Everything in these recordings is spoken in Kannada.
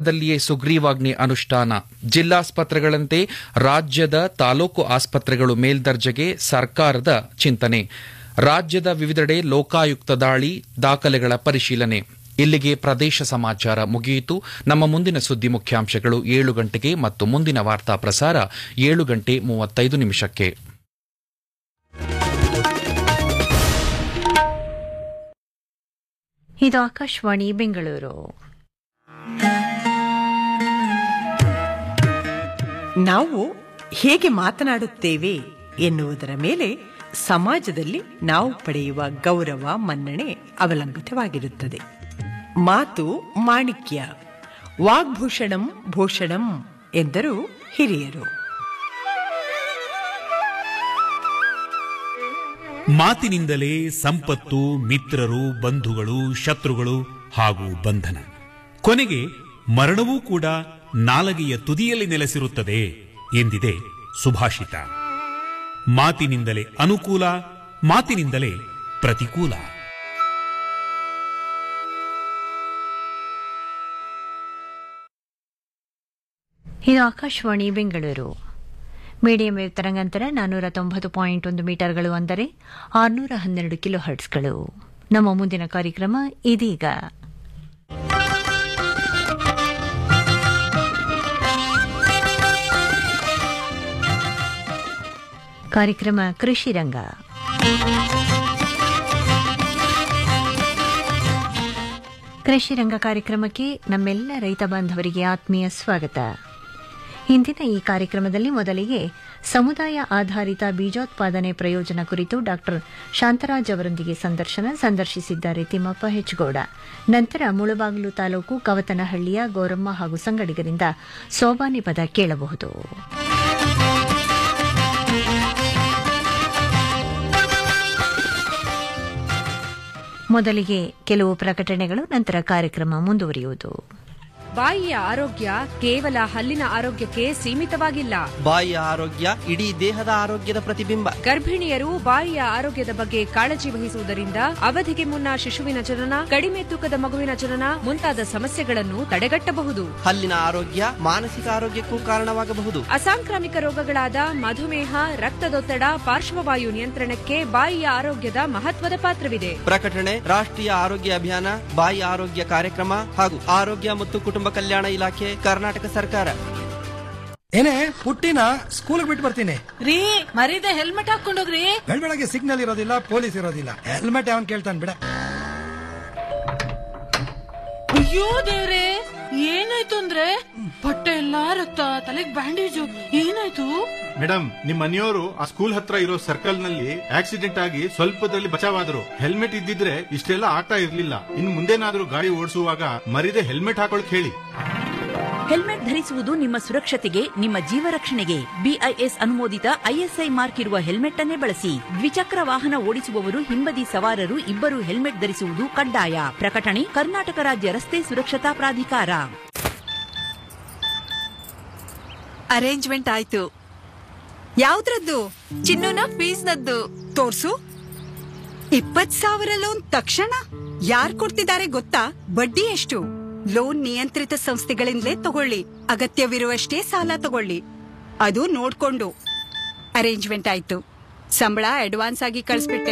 ಕ್ಷಣದಲ್ಲಿಯೇ ಸುಗ್ರೀವಾಜ್ಞೆ ಅನುಷ್ಠಾನ ಜಿಲ್ಲಾಸ್ಪತ್ರೆಗಳಂತೆ ರಾಜ್ಯದ ತಾಲೂಕು ಆಸ್ಪತ್ರೆಗಳು ಮೇಲ್ದರ್ಜೆಗೆ ಸರ್ಕಾರದ ಚಿಂತನೆ ರಾಜ್ಯದ ವಿವಿಧೆಡೆ ಲೋಕಾಯುಕ್ತ ದಾಳಿ ದಾಖಲೆಗಳ ಪರಿಶೀಲನೆ ಇಲ್ಲಿಗೆ ಪ್ರದೇಶ ಸಮಾಚಾರ ಮುಗಿಯಿತು ನಮ್ಮ ಮುಂದಿನ ಸುದ್ದಿ ಮುಖ್ಯಾಂಶಗಳು ಏಳು ಗಂಟೆಗೆ ಮತ್ತು ಮುಂದಿನ ವಾರ್ತಾ ಪ್ರಸಾರ ಏಳು ಗಂಟೆ ಮೂವತ್ತೈದು ನಿಮಿಷಕ್ಕೆ ಇದು ಆಕಾಶವಾಣಿ ಬೆಂಗಳೂರು ನಾವು ಹೇಗೆ ಮಾತನಾಡುತ್ತೇವೆ ಎನ್ನುವುದರ ಮೇಲೆ ಸಮಾಜದಲ್ಲಿ ನಾವು ಪಡೆಯುವ ಗೌರವ ಮನ್ನಣೆ ಅವಲಂಬಿತವಾಗಿರುತ್ತದೆ ಮಾತು ಮಾಣಿಕ್ಯ ವಾಗ್ಭೂಷಣಂ ಭೂಷಣಂ ಎಂದರು ಹಿರಿಯರು ಮಾತಿನಿಂದಲೇ ಸಂಪತ್ತು ಮಿತ್ರರು ಬಂಧುಗಳು ಶತ್ರುಗಳು ಹಾಗೂ ಬಂಧನ ಕೊನೆಗೆ ಮರಣವೂ ಕೂಡ ನಾಲಗೆಯ ತುದಿಯಲ್ಲಿ ನೆಲೆಸಿರುತ್ತದೆ ಎಂದಿದೆ ಸುಭಾಷಿತ ಮಾತಿನಿಂದಲೇ ಅನುಕೂಲ ಮಾತಿನಿಂದಲೇ ಪ್ರತಿಕೂಲ ಇದು ಆಕಾಶವಾಣಿ ಬೆಂಗಳೂರು ಮೀಡಿಯಂ ವೇವ್ ತರಂಗಾಂತರ ನಾನ್ನೂರ ತೊಂಬತ್ತು ಪಾಯಿಂಟ್ ಒಂದು ಮೀಟರ್ಗಳು ಅಂದರೆ ಆರುನೂರ ಹನ್ನೆರಡು ಕಿಲೋ ಹರ್ಟ್ಸ್ಗಳು ನಮ್ಮ ಮುಂದಿನ ಕಾರ್ಯಕ್ರಮ ಇದೀಗ ಕಾರ್ಯಕ್ರಮ ಕೃಷಿ ರಂಗ ಕೃಷಿ ರಂಗ ಕಾರ್ಯಕ್ರಮಕ್ಕೆ ನಮ್ಮೆಲ್ಲ ರೈತ ಬಾಂಧವರಿಗೆ ಆತ್ಮೀಯ ಸ್ವಾಗತ ಇಂದಿನ ಈ ಕಾರ್ಯಕ್ರಮದಲ್ಲಿ ಮೊದಲಿಗೆ ಸಮುದಾಯ ಆಧಾರಿತ ಬೀಜೋತ್ಪಾದನೆ ಪ್ರಯೋಜನ ಕುರಿತು ಡಾಕ್ಟರ್ ಶಾಂತರಾಜ್ ಅವರೊಂದಿಗೆ ಸಂದರ್ಶನ ಸಂದರ್ಶಿಸಿದ್ದಾರೆ ತಿಮ್ಮಪ್ಪ ಹೆಚ್ಗೌಡ ನಂತರ ಮುಳುಬಾಗಿಲು ತಾಲೂಕು ಕವತನಹಳ್ಳಿಯ ಗೌರಮ್ಮ ಹಾಗೂ ಸಂಗಡಿಗರಿಂದ ಸೋಬಾನಿ ಪದ ಕೇಳಬಹುದು ಮೊದಲಿಗೆ ಕೆಲವು ಪ್ರಕಟಣೆಗಳು ನಂತರ ಕಾರ್ಯಕ್ರಮ ಮುಂದುವರಿಯುವುದು ಬಾಯಿಯ ಆರೋಗ್ಯ ಕೇವಲ ಹಲ್ಲಿನ ಆರೋಗ್ಯಕ್ಕೆ ಸೀಮಿತವಾಗಿಲ್ಲ ಬಾಯಿಯ ಆರೋಗ್ಯ ಇಡೀ ದೇಹದ ಆರೋಗ್ಯದ ಪ್ರತಿಬಿಂಬ ಗರ್ಭಿಣಿಯರು ಬಾಯಿಯ ಆರೋಗ್ಯದ ಬಗ್ಗೆ ಕಾಳಜಿ ವಹಿಸುವುದರಿಂದ ಅವಧಿಗೆ ಮುನ್ನ ಶಿಶುವಿನ ಜನನ ಕಡಿಮೆ ತೂಕದ ಮಗುವಿನ ಜನನ ಮುಂತಾದ ಸಮಸ್ಯೆಗಳನ್ನು ತಡೆಗಟ್ಟಬಹುದು ಹಲ್ಲಿನ ಆರೋಗ್ಯ ಮಾನಸಿಕ ಆರೋಗ್ಯಕ್ಕೂ ಕಾರಣವಾಗಬಹುದು ಅಸಾಂಕ್ರಾಮಿಕ ರೋಗಗಳಾದ ಮಧುಮೇಹ ರಕ್ತದೊತ್ತಡ ಪಾರ್ಶ್ವವಾಯು ನಿಯಂತ್ರಣಕ್ಕೆ ಬಾಯಿಯ ಆರೋಗ್ಯದ ಮಹತ್ವದ ಪಾತ್ರವಿದೆ ಪ್ರಕಟಣೆ ರಾಷ್ಟ್ರೀಯ ಆರೋಗ್ಯ ಅಭಿಯಾನ ಬಾಯಿ ಆರೋಗ್ಯ ಕಾರ್ಯಕ್ರಮ ಹಾಗೂ ಆರೋಗ್ಯ ಮತ್ತು ಕುಟುಂಬ ಕಲ್ಯಾಣ ಇಲಾಖೆ ಕರ್ನಾಟಕ ಸರ್ಕಾರ ಏನೇ ಪುಟ್ಟಿನ ಸ್ಕೂಲ್ ಬಿಟ್ಟು ಬರ್ತೀನಿ ರೀ ಮರೀದೆ ಹೆಲ್ಮೆಟ್ ಹಾಕೊಂಡೋಗ್ರಿ ಬೆಳಗ್ಗೆ ಸಿಗ್ನಲ್ ಇರೋದಿಲ್ಲ ಪೊಲೀಸ್ ಇರೋದಿಲ್ಲ ಹೆಲ್ಮೆಟ್ ಯಾವನ್ ಕೇಳ್ತಾನೆ ಬಿಡ ಅಯ್ಯೋ ದೇವ್ರೆ ಏನಾಯ್ತು ಅಂದ್ರೆ ಬಟ್ಟೆ ಎಲ್ಲಾ ರಕ್ತ ತಲೆಗ್ ಬ್ಯಾಂಡೇಜು ಏನಾಯ್ತು ಮೇಡಮ್ ನಿಮ್ ಮನೆಯವರು ಆ ಸ್ಕೂಲ್ ಹತ್ರ ಇರೋ ಸರ್ಕಲ್ ನಲ್ಲಿ ಆಕ್ಸಿಡೆಂಟ್ ಆಗಿ ಸ್ವಲ್ಪದಲ್ಲಿ ಬಚಾವಾದ್ರು ಹೆಲ್ಮೆಟ್ ಇದ್ದಿದ್ರೆ ಇಷ್ಟೆಲ್ಲ ಆಗ್ತಾ ಇರ್ಲಿಲ್ಲ ಇನ್ ಮುಂದೇನಾದ್ರೂ ಗಾಡಿ ಓಡಿಸುವಾಗ ಮರಿದೆ ಹೆಲ್ಮೆಟ್ ಹಾಕೊಳಕ್ ಹೇಳಿ ಹೆಲ್ಮೆಟ್ ಧರಿಸುವುದು ನಿಮ್ಮ ಸುರಕ್ಷತೆಗೆ ನಿಮ್ಮ ಜೀವ ರಕ್ಷಣೆಗೆ ಬಿಐಎಸ್ ಅನುಮೋದಿತ ಐಎಸ್ಐ ಮಾರ್ಕ್ ಇರುವ ಹೆಲ್ಮೆಟ್ ಅನ್ನೇ ಬಳಸಿ ದ್ವಿಚಕ್ರ ವಾಹನ ಓಡಿಸುವವರು ಹಿಂಬದಿ ಸವಾರರು ಇಬ್ಬರು ಹೆಲ್ಮೆಟ್ ಧರಿಸುವುದು ಕಡ್ಡಾಯ ಪ್ರಕಟಣೆ ಕರ್ನಾಟಕ ರಾಜ್ಯ ರಸ್ತೆ ಸುರಕ್ಷತಾ ಪ್ರಾಧಿಕಾರ ಅರೇಂಜ್ಮೆಂಟ್ ಆಯ್ತು ಯಾವ್ದ್ರದ್ದು ಚಿನ್ನುನ ಫೀಸ್ನದ್ದು ತೋರ್ಸು ಇಪ್ಪತ್ ಸಾವಿರ ಲೋನ್ ತಕ್ಷಣ ಯಾರ್ ಕೊಡ್ತಿದ್ದಾರೆ ಗೊತ್ತಾ ಬಡ್ಡಿ ಎಷ್ಟು ಲೋನ್ ನಿಯಂತ್ರಿತ ಸಂಸ್ಥೆಗಳಿಂದಲೇ ತಗೊಳ್ಳಿ ಅಗತ್ಯವಿರುವಷ್ಟೇ ಸಾಲ ತಗೊಳ್ಳಿ ಅದು ನೋಡ್ಕೊಂಡು ಅರೇಂಜ್ಮೆಂಟ್ ಆಯ್ತು ಸಂಬಳ ಅಡ್ವಾನ್ಸ್ ಆಗಿ ಕಳಿಸ್ಬಿಟ್ಟೆ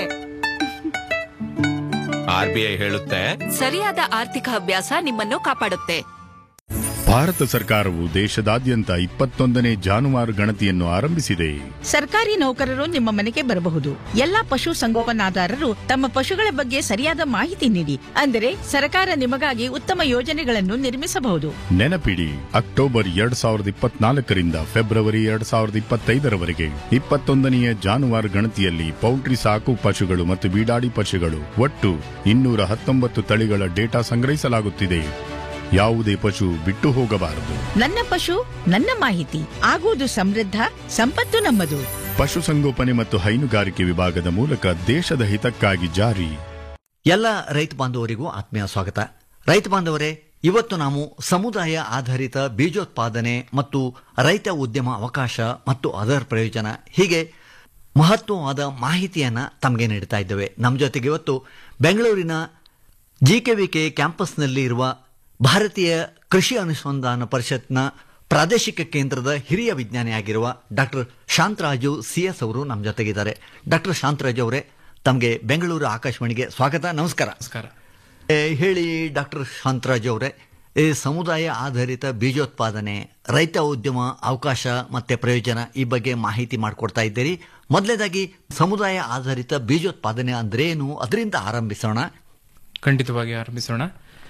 ಆರ್ಬಿಐ ಹೇಳುತ್ತೆ ಸರಿಯಾದ ಆರ್ಥಿಕ ಅಭ್ಯಾಸ ನಿಮ್ಮನ್ನು ಕಾಪಾಡುತ್ತೆ ಭಾರತ ಸರ್ಕಾರವು ದೇಶದಾದ್ಯಂತ ಇಪ್ಪತ್ತೊಂದನೇ ಜಾನುವಾರು ಗಣತಿಯನ್ನು ಆರಂಭಿಸಿದೆ ಸರ್ಕಾರಿ ನೌಕರರು ನಿಮ್ಮ ಮನೆಗೆ ಬರಬಹುದು ಎಲ್ಲಾ ಪಶು ಸಂಗೋಪನಾದಾರರು ತಮ್ಮ ಪಶುಗಳ ಬಗ್ಗೆ ಸರಿಯಾದ ಮಾಹಿತಿ ನೀಡಿ ಅಂದರೆ ಸರ್ಕಾರ ನಿಮಗಾಗಿ ಉತ್ತಮ ಯೋಜನೆಗಳನ್ನು ನಿರ್ಮಿಸಬಹುದು ನೆನಪಿಡಿ ಅಕ್ಟೋಬರ್ ಎರಡ್ ಸಾವಿರದ ಇಪ್ಪತ್ನಾಲ್ಕರಿಂದ ಫೆಬ್ರವರಿ ಎರಡ್ ಸಾವಿರದ ಇಪ್ಪತ್ತೈದರವರೆಗೆ ಇಪ್ಪತ್ತೊಂದನೆಯ ಜಾನುವಾರು ಗಣತಿಯಲ್ಲಿ ಪೌಲ್ಟ್ರಿ ಸಾಕು ಪಶುಗಳು ಮತ್ತು ಬೀಡಾಡಿ ಪಶುಗಳು ಒಟ್ಟು ಇನ್ನೂರ ಹತ್ತೊಂಬತ್ತು ತಳಿಗಳ ಡೇಟಾ ಸಂಗ್ರಹಿಸಲಾಗುತ್ತಿದೆ ಯಾವುದೇ ಪಶು ಬಿಟ್ಟು ಹೋಗಬಾರದು ನನ್ನ ಪಶು ನನ್ನ ಮಾಹಿತಿ ಆಗುವುದು ಸಮೃದ್ಧ ಸಂಪತ್ತು ನಮ್ಮದು ಪಶುಸಂಗೋಪನೆ ಮತ್ತು ಹೈನುಗಾರಿಕೆ ವಿಭಾಗದ ಮೂಲಕ ದೇಶದ ಹಿತಕ್ಕಾಗಿ ಜಾರಿ ಎಲ್ಲ ರೈತ ಬಾಂಧವರಿಗೂ ಆತ್ಮೀಯ ಸ್ವಾಗತ ರೈತ ಬಾಂಧವರೇ ಇವತ್ತು ನಾವು ಸಮುದಾಯ ಆಧಾರಿತ ಬೀಜೋತ್ಪಾದನೆ ಮತ್ತು ರೈತ ಉದ್ಯಮ ಅವಕಾಶ ಮತ್ತು ಅದರ ಪ್ರಯೋಜನ ಹೀಗೆ ಮಹತ್ವವಾದ ಮಾಹಿತಿಯನ್ನ ತಮಗೆ ನೀಡ್ತಾ ಇದ್ದೇವೆ ನಮ್ಮ ಜೊತೆಗೆ ಇವತ್ತು ಬೆಂಗಳೂರಿನ ಜಿಕೆವಿಕೆ ಕ್ಯಾಂಪಸ್ನಲ್ಲಿ ಇರುವ ಭಾರತೀಯ ಕೃಷಿ ಅನುಸಂಧಾನ ಪರಿಷತ್ನ ಪ್ರಾದೇಶಿಕ ಕೇಂದ್ರದ ಹಿರಿಯ ವಿಜ್ಞಾನಿಯಾಗಿರುವ ಡಾಕ್ಟರ್ ಶಾಂತರಾಜು ಸಿಎಸ್ ಅವರು ನಮ್ಮ ಜೊತೆಗಿದ್ದಾರೆ ಡಾಕ್ಟರ್ ಶಾಂತರಾಜು ಅವರೇ ತಮಗೆ ಬೆಂಗಳೂರು ಆಕಾಶವಾಣಿಗೆ ಸ್ವಾಗತ ನಮಸ್ಕಾರ ನಮಸ್ಕಾರ ಏ, ಹೇಳಿ ಡಾಕ್ಟರ್ ಶಾಂತರಾಜು ಅವರೇ ಈ ಸಮುದಾಯ ಆಧಾರಿತ ಬೀಜೋತ್ಪಾದನೆ ರೈತ ಉದ್ಯಮ ಅವಕಾಶ ಮತ್ತೆ ಪ್ರಯೋಜನ ಈ ಬಗ್ಗೆ ಮಾಹಿತಿ ಮಾಡಿಕೊಡ್ತಾ ಇದ್ದೀರಿ ಮೊದಲನೇದಾಗಿ ಸಮುದಾಯ ಆಧಾರಿತ ಬೀಜೋತ್ಪಾದನೆ ಅಂದ್ರೇನು ಅದರಿಂದ ಆರಂಭಿಸೋಣ ಖಂಡಿತವಾಗಿ ಆರಂಭಿಸೋಣ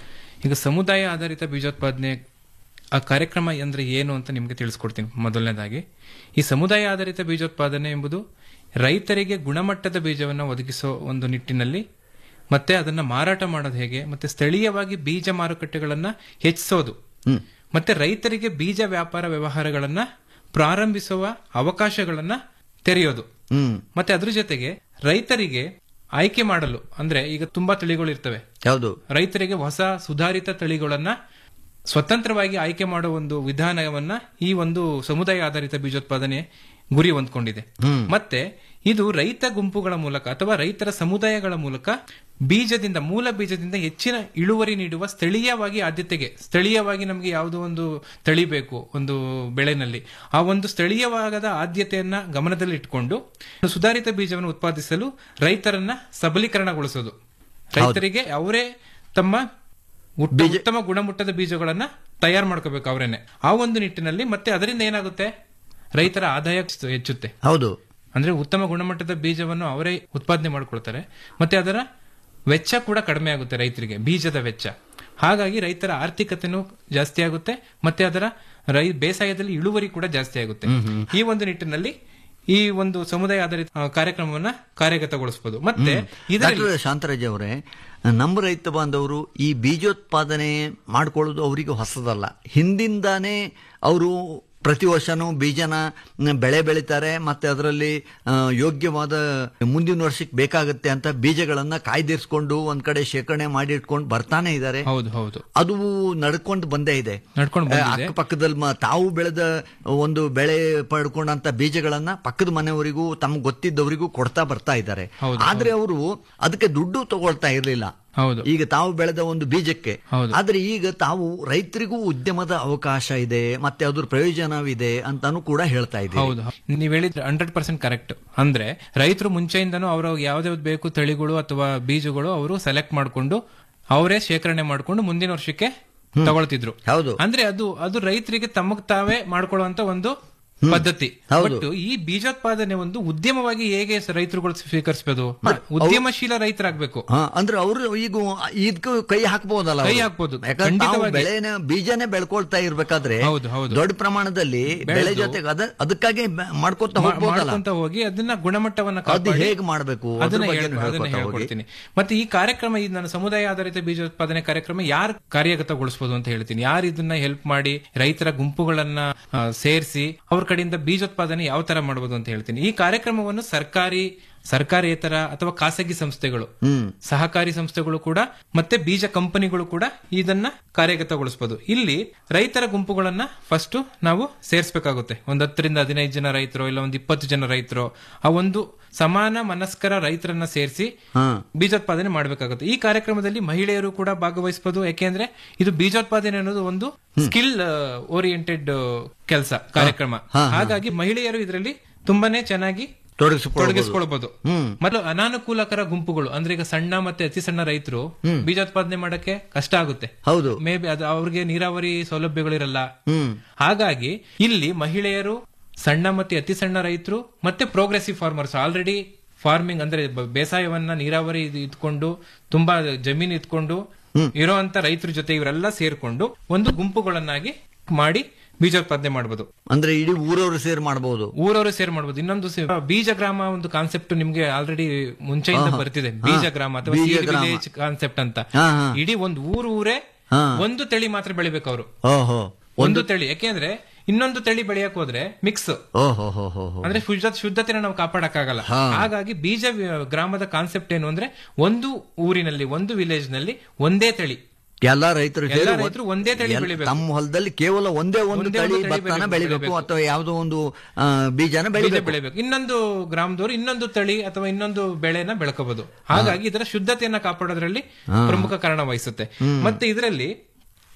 ಈಗ ಸಮುದಾಯ ಆಧಾರಿತ ಬೀಜೋತ್ಪಾದನೆ ಆ ಕಾರ್ಯಕ್ರಮ ಅಂದ್ರೆ ಏನು ಅಂತ ನಿಮಗೆ ತಿಳಿಸ್ಕೊಡ್ತೀನಿ ಮೊದಲನೇದಾಗಿ ಈ ಸಮುದಾಯ ಆಧಾರಿತ ಬೀಜೋತ್ಪಾದನೆ ಎಂಬುದು ರೈತರಿಗೆ ಗುಣಮಟ್ಟದ ಬೀಜವನ್ನು ಒದಗಿಸೋ ಒಂದು ನಿಟ್ಟಿನಲ್ಲಿ ಮತ್ತೆ ಅದನ್ನ ಮಾರಾಟ ಮಾಡೋದು ಹೇಗೆ ಮತ್ತೆ ಸ್ಥಳೀಯವಾಗಿ ಬೀಜ ಮಾರುಕಟ್ಟೆಗಳನ್ನ ಹೆಚ್ಚಿಸೋದು ಮತ್ತೆ ರೈತರಿಗೆ ಬೀಜ ವ್ಯಾಪಾರ ವ್ಯವಹಾರಗಳನ್ನ ಪ್ರಾರಂಭಿಸುವ ಅವಕಾಶಗಳನ್ನ ತೆರೆಯೋದು ಮತ್ತೆ ಅದ್ರ ಜೊತೆಗೆ ರೈತರಿಗೆ ಆಯ್ಕೆ ಮಾಡಲು ಅಂದ್ರೆ ಈಗ ತುಂಬಾ ತಳಿಗಳು ಇರ್ತವೆ ಹೌದು ರೈತರಿಗೆ ಹೊಸ ಸುಧಾರಿತ ತಳಿಗಳನ್ನ ಸ್ವತಂತ್ರವಾಗಿ ಆಯ್ಕೆ ಮಾಡುವ ಒಂದು ವಿಧಾನವನ್ನ ಈ ಒಂದು ಸಮುದಾಯ ಆಧಾರಿತ ಬೀಜೋತ್ಪಾದನೆ ಗುರಿ ಹೊಂದ್ಕೊಂಡಿದೆ ಮತ್ತೆ ಇದು ರೈತ ಗುಂಪುಗಳ ಮೂಲಕ ಅಥವಾ ರೈತರ ಸಮುದಾಯಗಳ ಮೂಲಕ ಬೀಜದಿಂದ ಮೂಲ ಬೀಜದಿಂದ ಹೆಚ್ಚಿನ ಇಳುವರಿ ನೀಡುವ ಸ್ಥಳೀಯವಾಗಿ ಆದ್ಯತೆಗೆ ಸ್ಥಳೀಯವಾಗಿ ನಮಗೆ ಯಾವುದೋ ಒಂದು ತಳಿ ಬೇಕು ಒಂದು ಬೆಳೆನಲ್ಲಿ ಆ ಒಂದು ಸ್ಥಳೀಯವಾದ ಆದ್ಯತೆಯನ್ನ ಗಮನದಲ್ಲಿಟ್ಕೊಂಡು ಸುಧಾರಿತ ಬೀಜವನ್ನು ಉತ್ಪಾದಿಸಲು ರೈತರನ್ನ ಸಬಲೀಕರಣಗೊಳಿಸೋದು ರೈತರಿಗೆ ಅವರೇ ತಮ್ಮ ಉತ್ತ- ಉತ್ತಮ ಗುಣಮಟ್ಟದ ಬೀಜಗಳನ್ನ ತಯಾರು ಮಾಡ್ಕೋಬೇಕು ಅವರೇನೆ ಆ ಒಂದು ನಿಟ್ಟಿನಲ್ಲಿ ಮತ್ತೆ ಅದರಿಂದ ಏನಾಗುತ್ತೆ ರೈತರ ಆದಾಯ ಹೆಚ್ಚುತ್ತೆ ಹೌದು ಅಂದ್ರೆ ಉತ್ತಮ ಗುಣಮಟ್ಟದ ಬೀಜವನ್ನು ಅವರೇ ಉತ್ಪಾದನೆ ಮಾಡ್ಕೊಳ್ತಾರೆ ಮತ್ತೆ ಅದರ ವೆಚ್ಚ ಕೂಡ ಕಡಿಮೆ ಆಗುತ್ತೆ ರೈತರಿಗೆ ಬೀಜದ ವೆಚ್ಚ ಹಾಗಾಗಿ ರೈತರ ಆರ್ಥಿಕತೆನೂ ಜಾಸ್ತಿ ಆಗುತ್ತೆ ಮತ್ತೆ ಅದರ ರೈ ಬೇಸಾಯದಲ್ಲಿ ಇಳುವರಿ ಕೂಡ ಜಾಸ್ತಿ ಆಗುತ್ತೆ ಈ ಒಂದು ನಿಟ್ಟಿನಲ್ಲಿ ಈ ಒಂದು ಸಮುದಾಯ ಆಧಾರಿತ ಆ, ಕಾರ್ಯಕ್ರಮವನ್ನ ಕಾರ್ಯಗತಗೊಳಿಸಬಹುದು ಮತ್ತೆ ಇದರಲ್ಲಿ ಡಾಕ್ಟರ್ ಶಾಂತರಾಜ್ ಅವರೇ ನಮ್ಮ ರೈತ ಬಾಂಧವರು ಈ ಬೀಜೋತ್ಪಾದನೆ ಮಾಡ್ಕೊಳ್ಳೋದು ಅವರಿಗೆ ಹೊಸದಲ್ಲ ಹಿಂದಿಂದಾನೇ ಅವರು ಪ್ರತಿ ವರ್ಷನೂ ಬೀಜನ ಬೆಳೆ ಬೆಳಿತಾರೆ ಮತ್ತೆ ಅದರಲ್ಲಿ ಆ, ಯೋಗ್ಯವಾದ ಮುಂದಿನ ವರ್ಷಕ್ಕೆ ಬೇಕಾಗುತ್ತೆ ಅಂತ ಬೀಜಗಳನ್ನ ಕಾಯ್ದಿರಿಸ್ಕೊಂಡು ಒಂದ್ ಕಡೆ ಶೇಖರಣೆ ಮಾಡಿ ಇಟ್ಕೊಂಡು ಬರ್ತಾನೆ ಇದ್ದಾರೆ ಹೌದು ಹೌದು ಅದು ನಡ್ಕೊಂಡು ಬಂದೇ ಇದೆ ನಡ್ಕೊಂಡು ಬಂದಿದೆ. ಆ, ಅಕ್ಕಪಕ್ಕದಲ್ಲಿ ಮ- ತಾವು ಬೆಳೆದ ಒಂದು ಬೆಳೆ ಪಡ್ಕೊಂಡಂತ ಬೀಜಗಳನ್ನ ಪಕ್ಕದ ಮನೆಯವರಿಗೂ ತಮ್ಗೆ ಗೊತ್ತಿದ್ದವರಿಗೂ ಕೊಡ್ತಾ ಬರ್ತಾ ಇದ್ದಾರೆ ಹೌದು, ಆದ್ರೆ ಅವರು ಅದಕ್ಕೆ ದುಡ್ಡು ತಗೊಳ್ತಾ ಇರಲಿಲ್ಲ ಹೌದು ಈಗ ತಾವು ಬೆಳೆದ ಒಂದು ಬೀಜಕ್ಕೆ ಹೌದು. ಆದ್ರೆ ಈಗ ತಾವು ರೈತರಿಗೂ ಉದ್ಯಮದ ಅವಕಾಶ ಇದೆ ಮತ್ತೆ ಅದ್ರ ಪ್ರಯೋಜನವಿದೆ ಅಂತಾನು ಕೂಡ ಹೇಳ್ತಾ ಇದ್ದೀವಿ ಹೌದು ನೀವ್ ಹೇಳಿದ್ರೆ ಹಂಡ್ರೆಡ್ ಪರ್ಸೆಂಟ್ ಕರೆಕ್ಟ್ ಅಂದ್ರೆ ರೈತರು ಮುಂಚೆಯಿಂದನೂ ಅವ್ರ ಯಾವ್ದಾವ್ದು ಬೇಕು ತಳಿಗಳು ಅಥವಾ ಬೀಜಗಳು ಅವರು ಸೆಲೆಕ್ಟ್ ಮಾಡ್ಕೊಂಡು ಅವರೇ ಶೇಖರಣೆ ಮಾಡ್ಕೊಂಡು ಮುಂದಿನ ವರ್ಷಕ್ಕೆ ತಗೊಳ್ತಿದ್ರು ಹೌದು ಅಂದ್ರೆ ಅದು ಅದು ರೈತರಿಗೆ ತಮಗ್ ತಾವೇ ಮಾಡ್ಕೊಳ್ಳುವಂತ ಒಂದು ಪದ್ಧತಿ ಹೌದು. ಬಟ್ ಈ ಬೀಜೋತ್ಪಾದನೆ ಒಂದು ಉದ್ಯಮವಾಗಿ ಹೇಗೆ ಸ- ರೈತರುಗಳು ಸ್ವೀಕರಿಸಬಹುದು ಉದ್ಯಮಶೀಲ ರೈತರಾಗ್ಬೇಕು ಹಾ, ಅಂದ್ರೆ ಅವರು ಈಗ ಇದಕ್ಕೂ ಕೈ ಹಾಕ್ಬೋದಲ್ಲ ಕೈ ಅವ್ರು. ಹಾಕ್ಬೋದು. ಯಾಕಂದ್ರೆ ತಾವು ಖಂಡಿತವಾಗಿ. ಬೆಳೆನ ಬೀಜನೇ ಬೆಳ್ಕೊಳ್ತಾ ಇರ್ಬೇಕಾದ್ರೆ ಹೌದು, ಹೌದು. ದೊಡ್ಡ ಪ್ರಮಾಣದಲ್ಲಿ ಬೆಳೆ ಬೆಳೆದು- ಜೊತೆಗೆ ಅದ ಅದಕ್ಕಾಗಿ ಬ- ಮಾಡ್ಕೊತ ಮಾ- ಹೋಗ್ಬೋದಲ್ಲ ಮಾಡ್ಕೊಂತ ಹೋಗಿ ಅದನ್ನ ಗುಣಮಟ್ಟವನ್ನ ಅದು ಕಾಪಾಡಿ ಹೇಗೆ ಮಾಡಬೇಕು ಅದ್ರ ಅದನ್ನ ಬಗ್ಗೆ ಹೇಳ್- ಅದನ್ನ ಹೇಳ್ಕೊಡ್ತೀನಿ ಮತ್ತೆ ಈ ಕಾರ್ಯಕ್ರಮ ಇದು ನನ್ನ ಸಮುದಾಯ ಆಧಾರಿತ ಬೀಜೋತ್ಪಾದನೆ ಕಾರ್ಯಕ್ರಮ ಯಾರು ಕಾರ್ಯಗತಗೊಳಿಸಬಹುದು ಅಂತ ಹೇಳ್ತೀನಿ ಯಾರು ಇದನ್ನ ಹೆಲ್ಪ್ ಮಾಡಿ ರೈತರ ಗುಂಪುಗಳನ್ನ ಸೇರಿಸಿ ಅವ್ರ ಕಡೆಯಿಂದ ಬೀಜೋತ್ಪಾದನೆ ಯಾವ ತರ ಮಾಡಬಹುದು ಅಂತ ಹೇಳ್ತೀನಿ ಈ ಕಾರ್ಯಕ್ರಮವನ್ನು ಸರ್ಕಾರಿ ಸರ್ಕಾರೇತರ ಅಥವಾ ಖಾಸಗಿ ಸಂಸ್ಥೆಗಳು ಸಹಕಾರಿ ಸಂಸ್ಥೆಗಳು ಕೂಡ ಮತ್ತೆ ಬೀಜ ಕಂಪನಿಗಳು ಕೂಡ ಇದನ್ನ ಕಾರ್ಯಗತಗೊಳಿಸಬಹುದು ಇಲ್ಲಿ ರೈತರ ಗುಂಪುಗಳನ್ನ ಫಸ್ಟ್ ನಾವು ಸೇರಿಸಬೇಕಾಗುತ್ತೆ ಒಂದ್ ಹತ್ತರಿಂದ ಹದಿನೈದು ಜನ ರೈತರು ಇಲ್ಲ ಒಂದ್ ಇಪ್ಪತ್ತು ಜನ ರೈತರು ಆ ಒಂದು ಸಮಾನ ಮನಸ್ಕರ ರೈತರನ್ನ ಸೇರಿಸಿ ಬೀಜೋತ್ಪಾದನೆ ಮಾಡಬೇಕಾಗುತ್ತೆ ಈ ಕಾರ್ಯಕ್ರಮದಲ್ಲಿ ಮಹಿಳೆಯರು ಕೂಡ ಭಾಗವಹಿಸಬಹುದು ಯಾಕೆಂದ್ರೆ ಇದು ಬೀಜೋತ್ಪಾದನೆ ಅನ್ನೋದು ಒಂದು ಸ್ಕಿಲ್ ಓರಿಯೆಂಟೆಡ್ ಕೆಲಸ ಕಾರ್ಯಕ್ರಮ ಹಾಗಾಗಿ ಮಹಿಳೆಯರು ಇದರಲ್ಲಿ ತುಂಬಾನೇ ಚೆನ್ನಾಗಿ ತೊಡಗಿಸಿಕೊಳ್ಳಬಹುದು. ತೊಡಗಿಸಿಕೊಳ್ಬಹುದು ಮತ್ತು ಅನಾನುಕೂಲಕರ ಗುಂಪುಗಳು ಅಂದ್ರೆ ಈಗ ಸಣ್ಣ ಮತ್ತೆ ಅತಿ ಸಣ್ಣ ರೈತರು ಬೀಜೋತ್ಪಾದನೆ ಮಾಡಕ್ಕೆ ಕಷ್ಟ ಆಗುತ್ತೆ ಹೌದು ಮೇ ಬಿ ಅದು ಅವ್ರಿಗೆ ನೀರಾವರಿ ಸೌಲಭ್ಯಗಳಿರಲ್ಲ ಹ್ಮ್ ಹಾಗಾಗಿ ಇಲ್ಲಿ ಮಹಿಳೆಯರು ಸಣ್ಣ ಮತ್ತೆ ಅತಿ ಸಣ್ಣ ರೈತರು ಮತ್ತೆ ಪ್ರೋಗ್ರೆಸಿವ್ ಫಾರ್ಮರ್ಸ್ ಆಲ್ರೆಡಿ ಫಾರ್ಮಿಂಗ್ ಅಂದ್ರೆ ಬ- ಬೇಸಾಯವನ್ನ ನೀರಾವರಿ ಇದು ಇದ್ಕೊಂಡು ತುಂಬಾ ಜಮೀನು ಇದ್ಕೊಂಡು ಇರೋಂತ ರೈತರ ಜೊತೆ ಇವರೆಲ್ಲ ಸೇರ್ಕೊಂಡು ಒಂದು ಗುಂಪುಗಳನ್ನಾಗಿ ಮಾಡಿ ಬೀಜೋತ್ಪಾದನೆ ಮಾಡಬಹುದು ಅಂದ್ರೆ ಇಡೀ ಊರವರು ಸೇರ್ ಮಾಡಬಹುದು ಊರವರು ಸೇರ್ ಮಾಡಬಹುದು ಇನ್ನೊಂದು ಸೇ- ಬೀಜ ಗ್ರಾಮ ಒಂದು ಕಾನ್ಸೆಪ್ಟ್ ನಿಮ್ಗೆ ಆಲ್ರೆಡಿ ಮುಂಚೆಯಿಂದ ಆಹಾ. ಬರ್ತಿದೆ ಹಾ. ಬೀಜ ಗ್ರಾಮ ಅಥವಾ ಬೀಜ ಗ್ರಾಮ. ವಿಲೇಜ್ ಕಾನ್ಸೆಪ್ಟ್ ಅಂತ ಹಾ, ಹಾ. ಇಡೀ ಒಂದು ಊರು ಊರೇ ಹಾ. ಒಂದು ತಳಿ ಮಾತ್ರ ಬೆಳಿಬೇಕು ಅವರು ಓಹೋ ಒಂದು ತಳಿ ಯಾಕೆಂದ್ರೆ ಇನ್ನೊಂದು ತಳಿ ಬೆಳೆಯಕ್ ಹೋದ್ರೆ ಮಿಕ್ಸ್ ಓಹೋ ಹೋ ಹೋ ಹೋ ಅಂದ್ರೆ ಶುದ್ಧ ಶುದ್ಧತೆನ ನಾವು ಕಾಪಾಡಕ್ಕಾಗಲ್ಲ ಹಾ. ಹಾಗಾಗಿ ಬೀಜ ವಿ- ಗ್ರಾಮದ ಕಾನ್ಸೆಪ್ಟ್ ಏನು ಅಂದ್ರೆ ಒಂದು ಊರಿನಲ್ಲಿ ಒಂದು ವಿಲೇಜ್ ನಲ್ಲಿ ಒಂದೇ ತಳಿ ಎಲ್ಲಾ ರೈತರು ಎಲ್ಲಾ ಸೇರಿ ರೈತರು ಒಂದೇ ತಳಿ ಎಲ್- ಬೆಳಿಬೇಕು. ತಮ್ಮ ಹೊಲದಲ್ಲಿ ಕೇವಲ ಒಂದೇ ಒಂದು ಒಂದೇ ತಳಿ ಒಂದು ತಳಿ ಭತ್ತನ ಬೆಳಿಬೇಕು, ಬೆಳಿಬೇಕು ಬೆಳಿಬೇಕು. ಅಥವಾ ಯಾವುದೋ ಒಂದು ಆ, ಬೀಜನ ಬೀಜ ಬೆಳಿಬೇಕು ಬೆಳಿಬೇಕು ಇನ್ನೊಂದು ಗ್ರಾಮದವರು ಇನ್ನೊಂದು ತಳಿ ಅಥವಾ ಇನ್ನೊಂದು ಬೆಳೆನ ಬೆಳ್ಕೋಬಹುದು ಹಾಗಾಗಿ ಇದರ ಶುದ್ಧತೆಯನ್ನ ಕಾಪಾಡೋದ್ರಲ್ಲಿ ಹಾ. ಪ್ರಮುಖ ಕಾರಣ ವಹಿಸುತ್ತೆ ಮತ್ತೆ ಇದರಲ್ಲಿ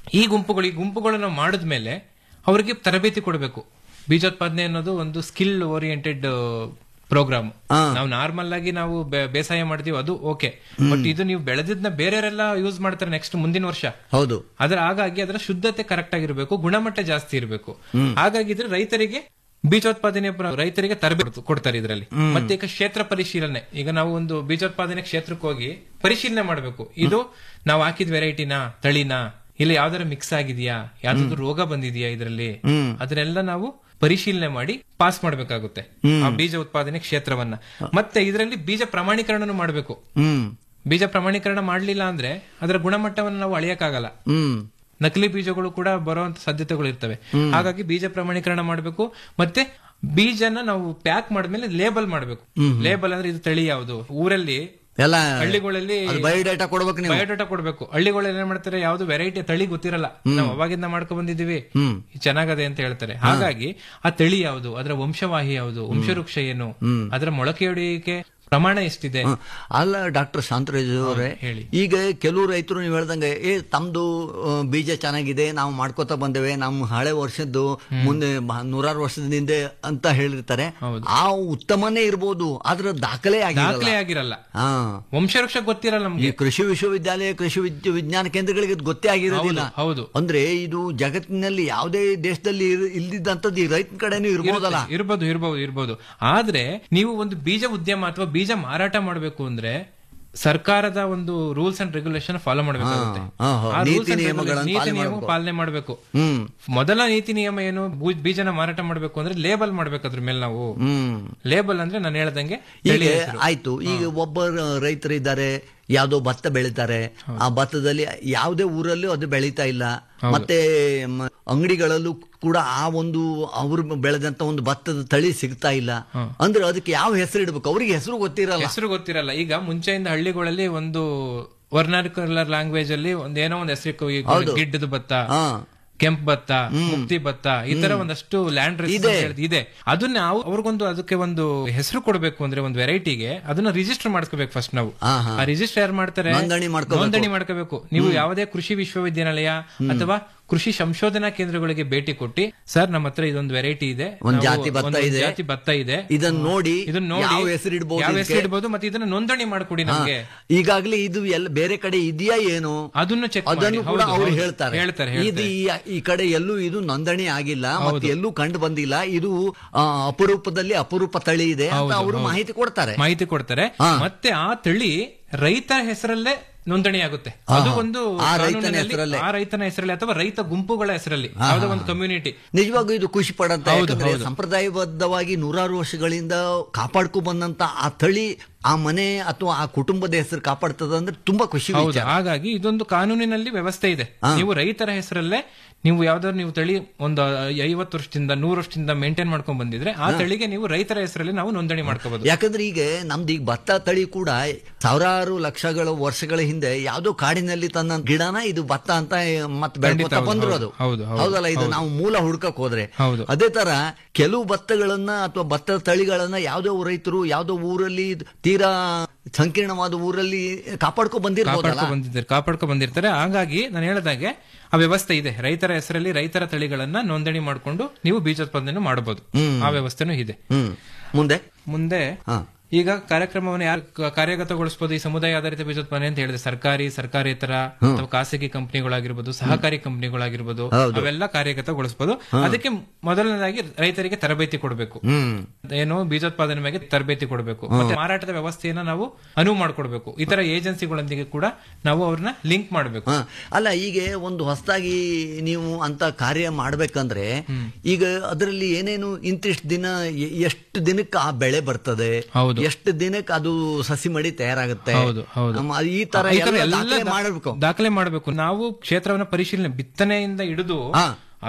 ಈ ಗುಂಪುಗಳು ಈ ಗುಂಪುಗಳನ್ನ ಮಾಡಿದ್ಮೇಲೆ ಅವರಿಗೆ ತರಬೇತಿ ಕೊಡಬೇಕು ಬೀಜೋತ್ಪಾದನೆ ಅನ್ನೋದು ಒಂದು ಸ್ಕಿಲ್ ಓರಿಯೆಂಟೆಡ್ ಪ್ರೋಗ್ರಾಮ್ ನಾವು ನಾರ್ಮಲ್ ಆಗಿ ನಾವು ಬೆ- ಬೇಸಾಯ ಮಾಡ್ತೀವಿ ಅದು ಓಕೆ ಬಟ್ ಇದು ನೀವು ಬೆಳೆದಿದ್ನ ಬೇರೆಯವರೆಲ್ಲ ಯೂಸ್ ಮಾಡ್ತಾರೆ ನೆಕ್ಸ್ಟ್ ಮುಂದಿನ ವರ್ಷ ಹೌದು ಅದರ ಹಾಗಾಗಿ ಅದರ ಶುದ್ಧತೆ ಕರೆಕ್ಟ್ ಆಗಿರ್ಬೇಕು ಗುಣಮಟ್ಟ ಜಾಸ್ತಿ ಇರಬೇಕು ಹ್ಮ್. ಹಾಗಾಗಿದ್ರೆ ರೈತರಿಗೆ ಬೀಜೋತ್ಪಾದನೆ ಪ್ರ- ರೈತರಿಗೆ ತರಬೇತಿ ಕೊಡ್ತಾರೆ ಇದರಲ್ಲಿ ಮತ್ತೆ ಈಗ ಕ್ಷೇತ್ರ ಪರಿಶೀಲನೆ ಈಗ ನಾವು ಒಂದು ಬೀಜೋತ್ಪಾದನೆ ಕ್ಷೇತ್ರಕ್ಕೆ ಹೋಗಿ ಪರಿಶೀಲನೆ ಮಾಡಬೇಕು ಇದು ನಾವು ಹಾಕಿದ ವೆರೈಟಿನ ತಳಿನ ಇಲ್ಲ ಯಾವ್ದಾರ ಮಿಕ್ಸ್ ಆಗಿದೆಯಾ ಯಾವ್ದಾದ್ರು ರೋಗ ಬಂದಿದೆಯಾ ಇದರಲ್ಲಿ ಹ್ಮ್. ಅದನ್ನೆಲ್ಲ ನಾವು ಪರಿಶೀಲನೆ ಮಾಡಿ ಪಾಸ್ ಮಾಡಬೇಕಾಗುತ್ತೆ ಹ್ಮ್. ಆ ಬೀಜ ಉತ್ಪಾದನೆ ಕ್ಷೇತ್ರವನ್ನ ಮತ್ತೆ ಇದರಲ್ಲಿ ಬೀಜ ಪ್ರಮಾಣೀಕರಣನು ಮಾಡಬೇಕು ಹ್ಮ್ ಬೀಜ ಪ್ರಮಾಣೀಕರಣ ಮಾಡಲಿಲ್ಲ ಅಂದ್ರೆ ಅದರ ಗುಣಮಟ್ಟವನ್ನು ನಾವು ಅಳಿಯಕ್ಕಾಗಲ್ಲ ಹ್ಮ್ ನಕಲಿ ಬೀಜಗಳು ಕೂಡ ಬರುವಂತ ಸಾಧ್ಯತೆಗಳು ಇರ್ತವೆ ಹ್ಮ್. ಹಾಗಾಗಿ ಬೀಜ ಪ್ರಮಾಣೀಕರಣ ಮಾಡಬೇಕು ಮತ್ತೆ ಬೀಜನ ನಾವು ಪ್ಯಾಕ್ ಮಾಡಿದ್ಮೇಲೆ ಲೇಬಲ್ ಮಾಡಬೇಕು ಹ್ಮ್. ಲೇಬಲ್ ಅಂದ್ರೆ ಇದು ತಳಿ ಯಾವುದು ಊರಲ್ಲಿ ಎಲ್ಲ ಹಳ್ಳಿಗಳಲ್ಲಿ ಬಯೋಡೇಟಾ ಕೊಡ್ಬೇಕು ನೀವು ಬಯೋಡೇಟಾ ಕೊಡ್ಬೇಕು ಹಳ್ಳಿಗಳಲ್ಲಿ ಏನ್ ಮಾಡ್ತಾರೆ ಯಾವ್ದು ವೆರೈಟಿ ತಳಿ ಗೊತ್ತಿರಲ್ಲ ನಾವು ಅವಾಗಿಂದ ಮಾಡ್ಕೊ ಬಂದಿದೀವಿ ಹ್ಮ್ ಇದು ಚೆನ್ನಾಗದೆ ಅಂತ ಹೇಳ್ತಾರೆ ಹಾಗಾಗಿ ಆ ತಳಿ ಯಾವುದು ಅದರ ವಂಶವಾಹಿ ಯಾವುದು ವಂಶವೃಕ್ಷ ಏನು ಹ್ಮ್. ಅದರ ಮೊಳಕೆಯೊಡೆಯುವಿಕೆ ಪ್ರಮಾಣ ಎಷ್ಟಿದೆ ಹ. ಅಲ್ಲ ಡಾಕ್ಟರ್ ಶಾಂತರಾಜ್ ಅವರೇ ಹೇಳಿ. ಈಗ ಕೆಲವು ರೈತರು ನೀವು ಹೇಳ್ದಂಗೆ ಏ ತಮ್ದು ಆ, ಬೀಜ ಚೆನ್ನಾಗಿದೆ ನಾವು ಮಾಡ್ಕೋತಾ ಬಂದೇವೆ ನಮ್ಮ ಹಳೆ ವರ್ಷದ್ದು ಮುಂದೆ ಬ- ನೂರಾರು ವರ್ಷದ ಹಿಂದೆ ಅಂತ ಹೇಳಿರ್ತಾರೆ ಆ ಉತ್ತಮನೇ ಇರ್ಬೋದು ಆದ್ರ ದಾಖಲೆ ದಾಖಲೆ ಆಗಿರಲ್ಲ ಆಗಿರಲ್ಲ ಹಾ ವಂಶವೃಕ್ಷ ಗೊತ್ತಿರಲ್ಲ ಈ ನಮ್ಗೆ ಕೃಷಿ ವಿಶ್ವವಿದ್ಯಾಲಯ ಕೃಷಿ ವಿದ್ಯ- ವಿಜ್ಞಾನ ಕೇಂದ್ರಗಳಿಗೆ ಇದು ಗೊತ್ತೇ ಆಗಿರೋದಿಲ್ಲ ಹೌದು, ಹೌದು. ಅಂದ್ರೆ ಇದು ಜಗತ್ತಿನಲ್ಲಿ ಯಾವುದೇ ದೇಶದಲ್ಲಿ ಇರ್- ಇಲ್ದಿದ್ದಂಥದ್ದು ಈ ರೈತನ ಕಡೆನೂ ಇರ್ಬೋದಲ್ಲ ಇರುತ್ತೆ, ಇರ್ಬೋದು ಇರ್ಬೋದು ಇರ್ಬೋದು ಆದ್ರೆ ನೀವು ಒಂದು ಬೀಜ ಉದ್ಯಮ ಅಥವಾ ಬೀಜ ಮಾರಾಟ ಮಾಡಬೇಕು ಅಂದ್ರೆ ಸರ್ಕಾರದ ಒಂದು ರೂಲ್ಸ್ ಅಂಡ್ ರೆಗ್ಯುಲೇಷನ್ ಫಾಲೋ ಮಾಡಬೇಕಾಗುತ್ತೆ ಹಾ, ಹಾ. ಆ rules ನೀತಿ and ನಿಯಮಗಳನ್ನು ನೀತಿ ಪಾಲನೆ ನಿಯಮ ಮಾಡ್ಬೇಕು. ಪಾಲನೆ ಮಾಡಬೇಕು ಹ್ಮ್ ಮೊದಲ ನೀತಿ ನಿಯಮ ಏನು ಬೂ- ಬೀಜನ ಮಾರಾಟ ಮಾಡಬೇಕು ಅಂದ್ರೆ ಲೇಬಲ್ ಮಾಡ್ಬೇಕು ಅದ್ರ ಮೇಲೆ ನಾವು ಹ್ಮ್ ಲೇಬಲ್ ಅಂದ್ರೆ ನಾನು ಹೇಳ್ದಂಗೆ ಈಗ ತಳಿ ಹೆಸರು. ಆಯ್ತು ಈಗ ಒಬ್ಬ ರೈತರು ಇದ್ದಾರೆ ಯಾವ್ದೋ ಭತ್ತ ಬೆಳೀತಾರೆ ಆ ಭತ್ತದಲ್ಲಿ ಯಾವುದೇ ಊರಲ್ಲೂ ಅದು ಬೆಳೀತಾ ಇಲ್ಲ ಮತ್ತೆ ಮ- ಅಂಗಡಿಗಳಲ್ಲೂ ಕೂಡ ಆ ಒಂದು ಅವ್ರು ಬೆಳೆದಂತ ಒಂದು ಭತ್ತದ ತಳಿ ಸಿಗ್ತಾ ಇಲ್ಲ ಅಂದ್ರೆ ಅದಕ್ಕೆ ಯಾವ ಹೆಸರು ಇಡ್ಬೇಕು ಅವ್ರಿಗೆ ಹೆಸರು ಗೊತ್ತಿರಲ್ಲ ಹೆಸರು ಗೊತ್ತಿರಲ್ಲ ಈಗ ಮುಂಚೆಯಿಂದ ಹಳ್ಳಿಗಳಲ್ಲಿ ಒಂದು ವರ್ನಾರ್ಕುಲರ್ ಲ್ಯಾಂಗ್ವೇಜ್ ಅಲ್ಲಿ ಒಂದೇನೋ ಒಂದು ಹೆಸರು ಹೌದು. ಗಿಡ್ಡದ ಭತ್ತ ಹಾ. ಕೆಂಪ್ ಭತ್ತ ಮುಕ್ತಿ ಭತ್ತ ಈ ತರ ಒಂದಷ್ಟು ಲ್ಯಾಂಡ್ ಇದೆ. ಇದೆ ಅದನ್ನ ನಾವು ಅವ್ರಿಗೊಂದು ಅದಕ್ಕೆ ಒಂದು ಹೆಸರು ಕೊಡಬೇಕು ಅಂದ್ರೆ ಒಂದು ವೆರೈಟಿಗೆ ಅದನ್ನ ರಿಜಿಸ್ಟರ್ ಮಾಡ್ಕೋಬೇಕು ಫಸ್ಟ್ ನಾವು ಹಾ, ಹಾ. ಆ ರಿಜಿಸ್ಟರ್ ಯಾರು ಮಾಡ್ತಾರೆ ನೋಂದಣಿ ಮಾಡ್ಕೋಬೇಕು. ನೋಂದಣಿ ಮಾಡ್ಕೋಬೇಕು ನೀವು ಯಾವುದೇ ಕೃಷಿ ವಿಶ್ವವಿದ್ಯಾನಿಲಯ ಅಥವಾ ಕೃಷಿ ಸಂಶೋಧನಾ ಕೇಂದ್ರಗಳಿಗೆ ಭೇಟಿ ಕೊಟ್ಟು ಸರ್ ನಮ್ಮ ಹತ್ರ ಇದೊಂದು ವೆರೈಟಿ ಇದೆ ಒಂದ್ ನಾವು ಜಾತಿ ಭತ್ತ ಒಂದು ಇದೆ. ಜಾತಿ ಭತ್ತ ಇದೆ ಇದನ್ನ ನೋಡಿ ಇದನ್ನ ನೋಡಿ ಯಾವ ಹೆಸರು ಇಡ್ಬೋದು ಯಾವ ಇದಕ್ಕೆ? ಹೆಸರು ಇಡ್ಬೋದು ಮತ್ತೆ ಇದನ್ನ ನೋಂದಣಿ ಮಾಡ್ಕೊಡಿ ನಮ್ಗೆ ಈಗಾಗಲೇ ಇದು ಎಲ್ಲ ಬೇರೆ ಕಡೆ ಇದೆಯಾ ಏನು ಅದನ್ನು ಚೆಕ್ ಅದನ್ನು ಕೂಡ ಹೌದು, ಅವ್ರು ಹೌದು. ಹೇಳ್ತಾರೆ ಹೇಳ್ತಾರೆ, ಇದು ಹೇಳ್ತಾರೆ. ಈ- ಈ ಕಡೆ ಎಲ್ಲೂ ಇದು ನೋಂದಣಿ ಆಗಿಲ್ಲ ಮತ್ತೆ ಎಲ್ಲೂ ಕಂಡು ಬಂದಿಲ್ಲ ಇದು ಆ, ಅಪರೂಪದಲ್ಲಿ ಅಪರೂಪ ತಳಿ ಇದೆ ಅಂತ ಹೌದು, ಅವರು ಹೌದು. ಮಾಹಿತಿ ಕೊಡ್ತಾರೆ ಮಾಹಿತಿ ಕೊಡ್ತಾರೆ ಹಾ. ಮತ್ತೆ ಆ ತಳಿ ರೈತ ಹೆಸರಲ್ಲೇ ನೋಂದಣಿ ಆಗುತ್ತೆ ಹಾ, ಅದು ಹಾ. ಒಂದು ಆ ರೈತನ ಕಾನೂನಿನಲ್ಲಿ ಹೆಸರಲ್ಲೇ. ಆ ರೈತನ ಹೆಸರಲ್ಲಿ ಅಥವಾ ರೈತ ಗುಂಪುಗಳ ಹೆಸರಲ್ಲಿ ಹಾ, ಯಾವುದೋ ಹಾ. ಒಂದು ಕಮ್ಯುನಿಟಿ ನಿಜವಾಗೂ ಇದು ಖುಷಿ ಪಡಂತ ಹೌದು, ಯಾಕಂದ್ರೆ ಹೌದು. ಸಂಪ್ರದಾಯಬದ್ಧವಾಗಿ ನೂರಾರು ವರ್ಷಗಳಿಂದ ಕಾಪಾಡ್ಕೊ ಬಂದಂತ ಆ ತಳಿ ಆ ಮನೆ ಅಥವಾ ಆ ಕುಟುಂಬದ ಹೆಸರು ಕಾಪಾಡ್ತದ ಅಂದ್ರೆ ತುಂಬಾ ಖುಷಿ ಹೌದು ವಿಚಾರ. ಹಾಗಾಗಿ ಇದೊಂದು ಕಾನೂನಿನಲ್ಲಿ ವ್ಯವಸ್ಥೆ ಇದೆ ನೀವು ರೈತರ ಹೆಸರಲ್ಲೇ ನೀವು ಯಾವ್ದಾದ್ರು ನೀವು ತಳಿ ಒಂದು ಐವತ್ತು ವರ್ಷದಿಂದ ನೂರು ವರ್ಷದಿಂದ ಮೇಂಟೈನ್ ಮಾಡ್ಕೊಂಡ್ ಬಂದಿದ್ರೆ ಆ ತಳಿಗೆ ನೀವು ರೈತರ ಹೆಸರಲ್ಲಿ ನಾವು ನೋಂದಣಿ ಮಾಡ್ಕೋಬಹುದು ಯಾಕಂದ್ರೆ ಈಗ ನಮ್ದು ಈಗ ಭತ್ತ ತಳಿ ಕೂಡ ಸಾವಿರಾರು ಲಕ್ಷಗಳ ವರ್ಷಗಳ ಹಿಂದೆ ಯಾವ್ದೋ ಕಾಡಿನಲ್ಲಿ ತನ್ನ ಗಿಡನ ಇದು ಭತ್ತ ಅಂತ ಮತ್ತೆ ಖಂಡಿತ ಬೆಳ್ಕೊತಾ ಹೌದು, ಬಂದ್ರು ಅದು ಹೌದು, ಹೌದು, ಹೌದಲ್ಲ ಇದು ಹೌದು. ನಾವು ಮೂಲ ಹುಡ್ಕಕ್ ಹೋದ್ರೆ ಹೌದು. ಅದೇ ತರ ಕೆಲವು ಭತ್ತಗಳನ್ನ ಅಥವಾ ಭತ್ತದ ತಳಿಗಳನ್ನ ಯಾವ್ದೋ ರೈತರು ಯಾವ್ದೋ ಊರಲ್ಲಿ ತೀರಾ ಸಂಕೀರ್ಣವಾದ ಊರಲ್ಲಿ ಕಾಪಾಡ್ಕೊ ಬಂದಿರ್ಬೋದಲ್ಲ ಕಾಪಾಡ್ಕೊ ಬಂದಿದ್ದಾರೆ ಕಾಪಾಡ್ಕೊ ಬಂದಿರ್ತಾರೆ ಹಾಗಾಗಿ ನಾನು ಹೇಳಿದಾಗೆ ಆ ವ್ಯವಸ್ಥೆ ಇದೆ ರೈತರ ಹೆಸರಲ್ಲಿ ರೈತರ ತಳಿಗಳನ್ನ ನೋಂದಣಿ ಮಾಡಿಕೊಂಡು ನೀವು ಬೀಜೋತ್ಪಾದನೆ ಮಾಡಬಹುದು ಹ್ಮ್. ಆ ವ್ಯವಸ್ಥೆನೂ ಇದೆ ಹ್ಮ್ ಮುಂದೆ ಮುಂದೆ ಹಾ. ಈಗ ಕಾರ್ಯಕ್ರಮವನ್ನು ಯಾರು ಕ- ಕಾರ್ಯಗತಗೊಳಿಸಬಹುದು ಈ ಸಮುದಾಯ ಆಧಾರಿತ ಬೀಜೋತ್ಪಾದನೆ ಅಂತ ಹೇಳಿದ್ರೆ ಸರ್ಕಾರಿ ಸರ್ಕಾರೇತರ ಅಥವಾ ಖಾಸಗಿ ಕಂಪನಿಗಳಾಗಿರ್ಬೋದು ಸಹಕಾರಿ ಕಂಪನಿಗಳಾಗಿರ್ಬೋದು ಹೌದು. ಅವೆಲ್ಲ ಕಾರ್ಯಗತಗೊಳಿಸಬಹುದು ಅದಕ್ಕೆ ಮೊದಲನೇದಾಗಿ ರೈತರಿಗೆ ತರಬೇತಿ ಕೊಡಬೇಕು ಹ್ಮ್ ಏನು ಬೀಜೋತ್ಪಾದನೆ ಬಗ್ಗೆ ತರಬೇತಿ ಕೊಡಬೇಕು ಮತ್ತೆ ಮಾರಾಟದ ವ್ಯವಸ್ಥೆಯನ್ನ ನಾವು ಅನುವು ಮಾಡಿಕೊಡ್ಬೇಕು ಇತರ ಏಜೆನ್ಸಿಗಳೊಂದಿಗೆ ಕೂಡ ನಾವು ಅವ್ರನ್ನ ಲಿಂಕ್ ಮಾಡಬೇಕು ಹ. ಅಲ್ಲ ಈಗ ಒಂದು ಹೊಸದಾಗಿ ನೀವು ಅಂತ ಕಾರ್ಯ ಮಾಡ್ಬೇಕಂದ್ರೆ ಈಗ ಅದರಲ್ಲಿ ಏನೇನು ಇಂತಿಷ್ಟು ದಿನ ಎ- ಎಷ್ಟು ದಿನಕ್ಕೆ ಆ ಬೆಳೆ ಬರ್ತದೆ ಹೌದು. ಎಷ್ಟು ದಿನಕ್ಕೆ ಅದು ಸಸಿ ಮಡಿ ತಯಾರಾಗುತ್ತೆ ಹೌದು ಹೌದು ನಮ್ಮ ಈ ತರ ಈ ತರ ಎಲ್ಲ ಎಲ್ಲ ದಾಖಲೆ ದಾ- ಮಾಡಬೇಕು ದಾಖಲೆ ಮಾಡಬೇಕು ನಾವು ಕ್ಷೇತ್ರವನ್ನ ಪರಿಶೀಲನೆ ಬಿತ್ತನೆಯಿಂದ ಹಿಡಿದು ಹಾ. ಅದು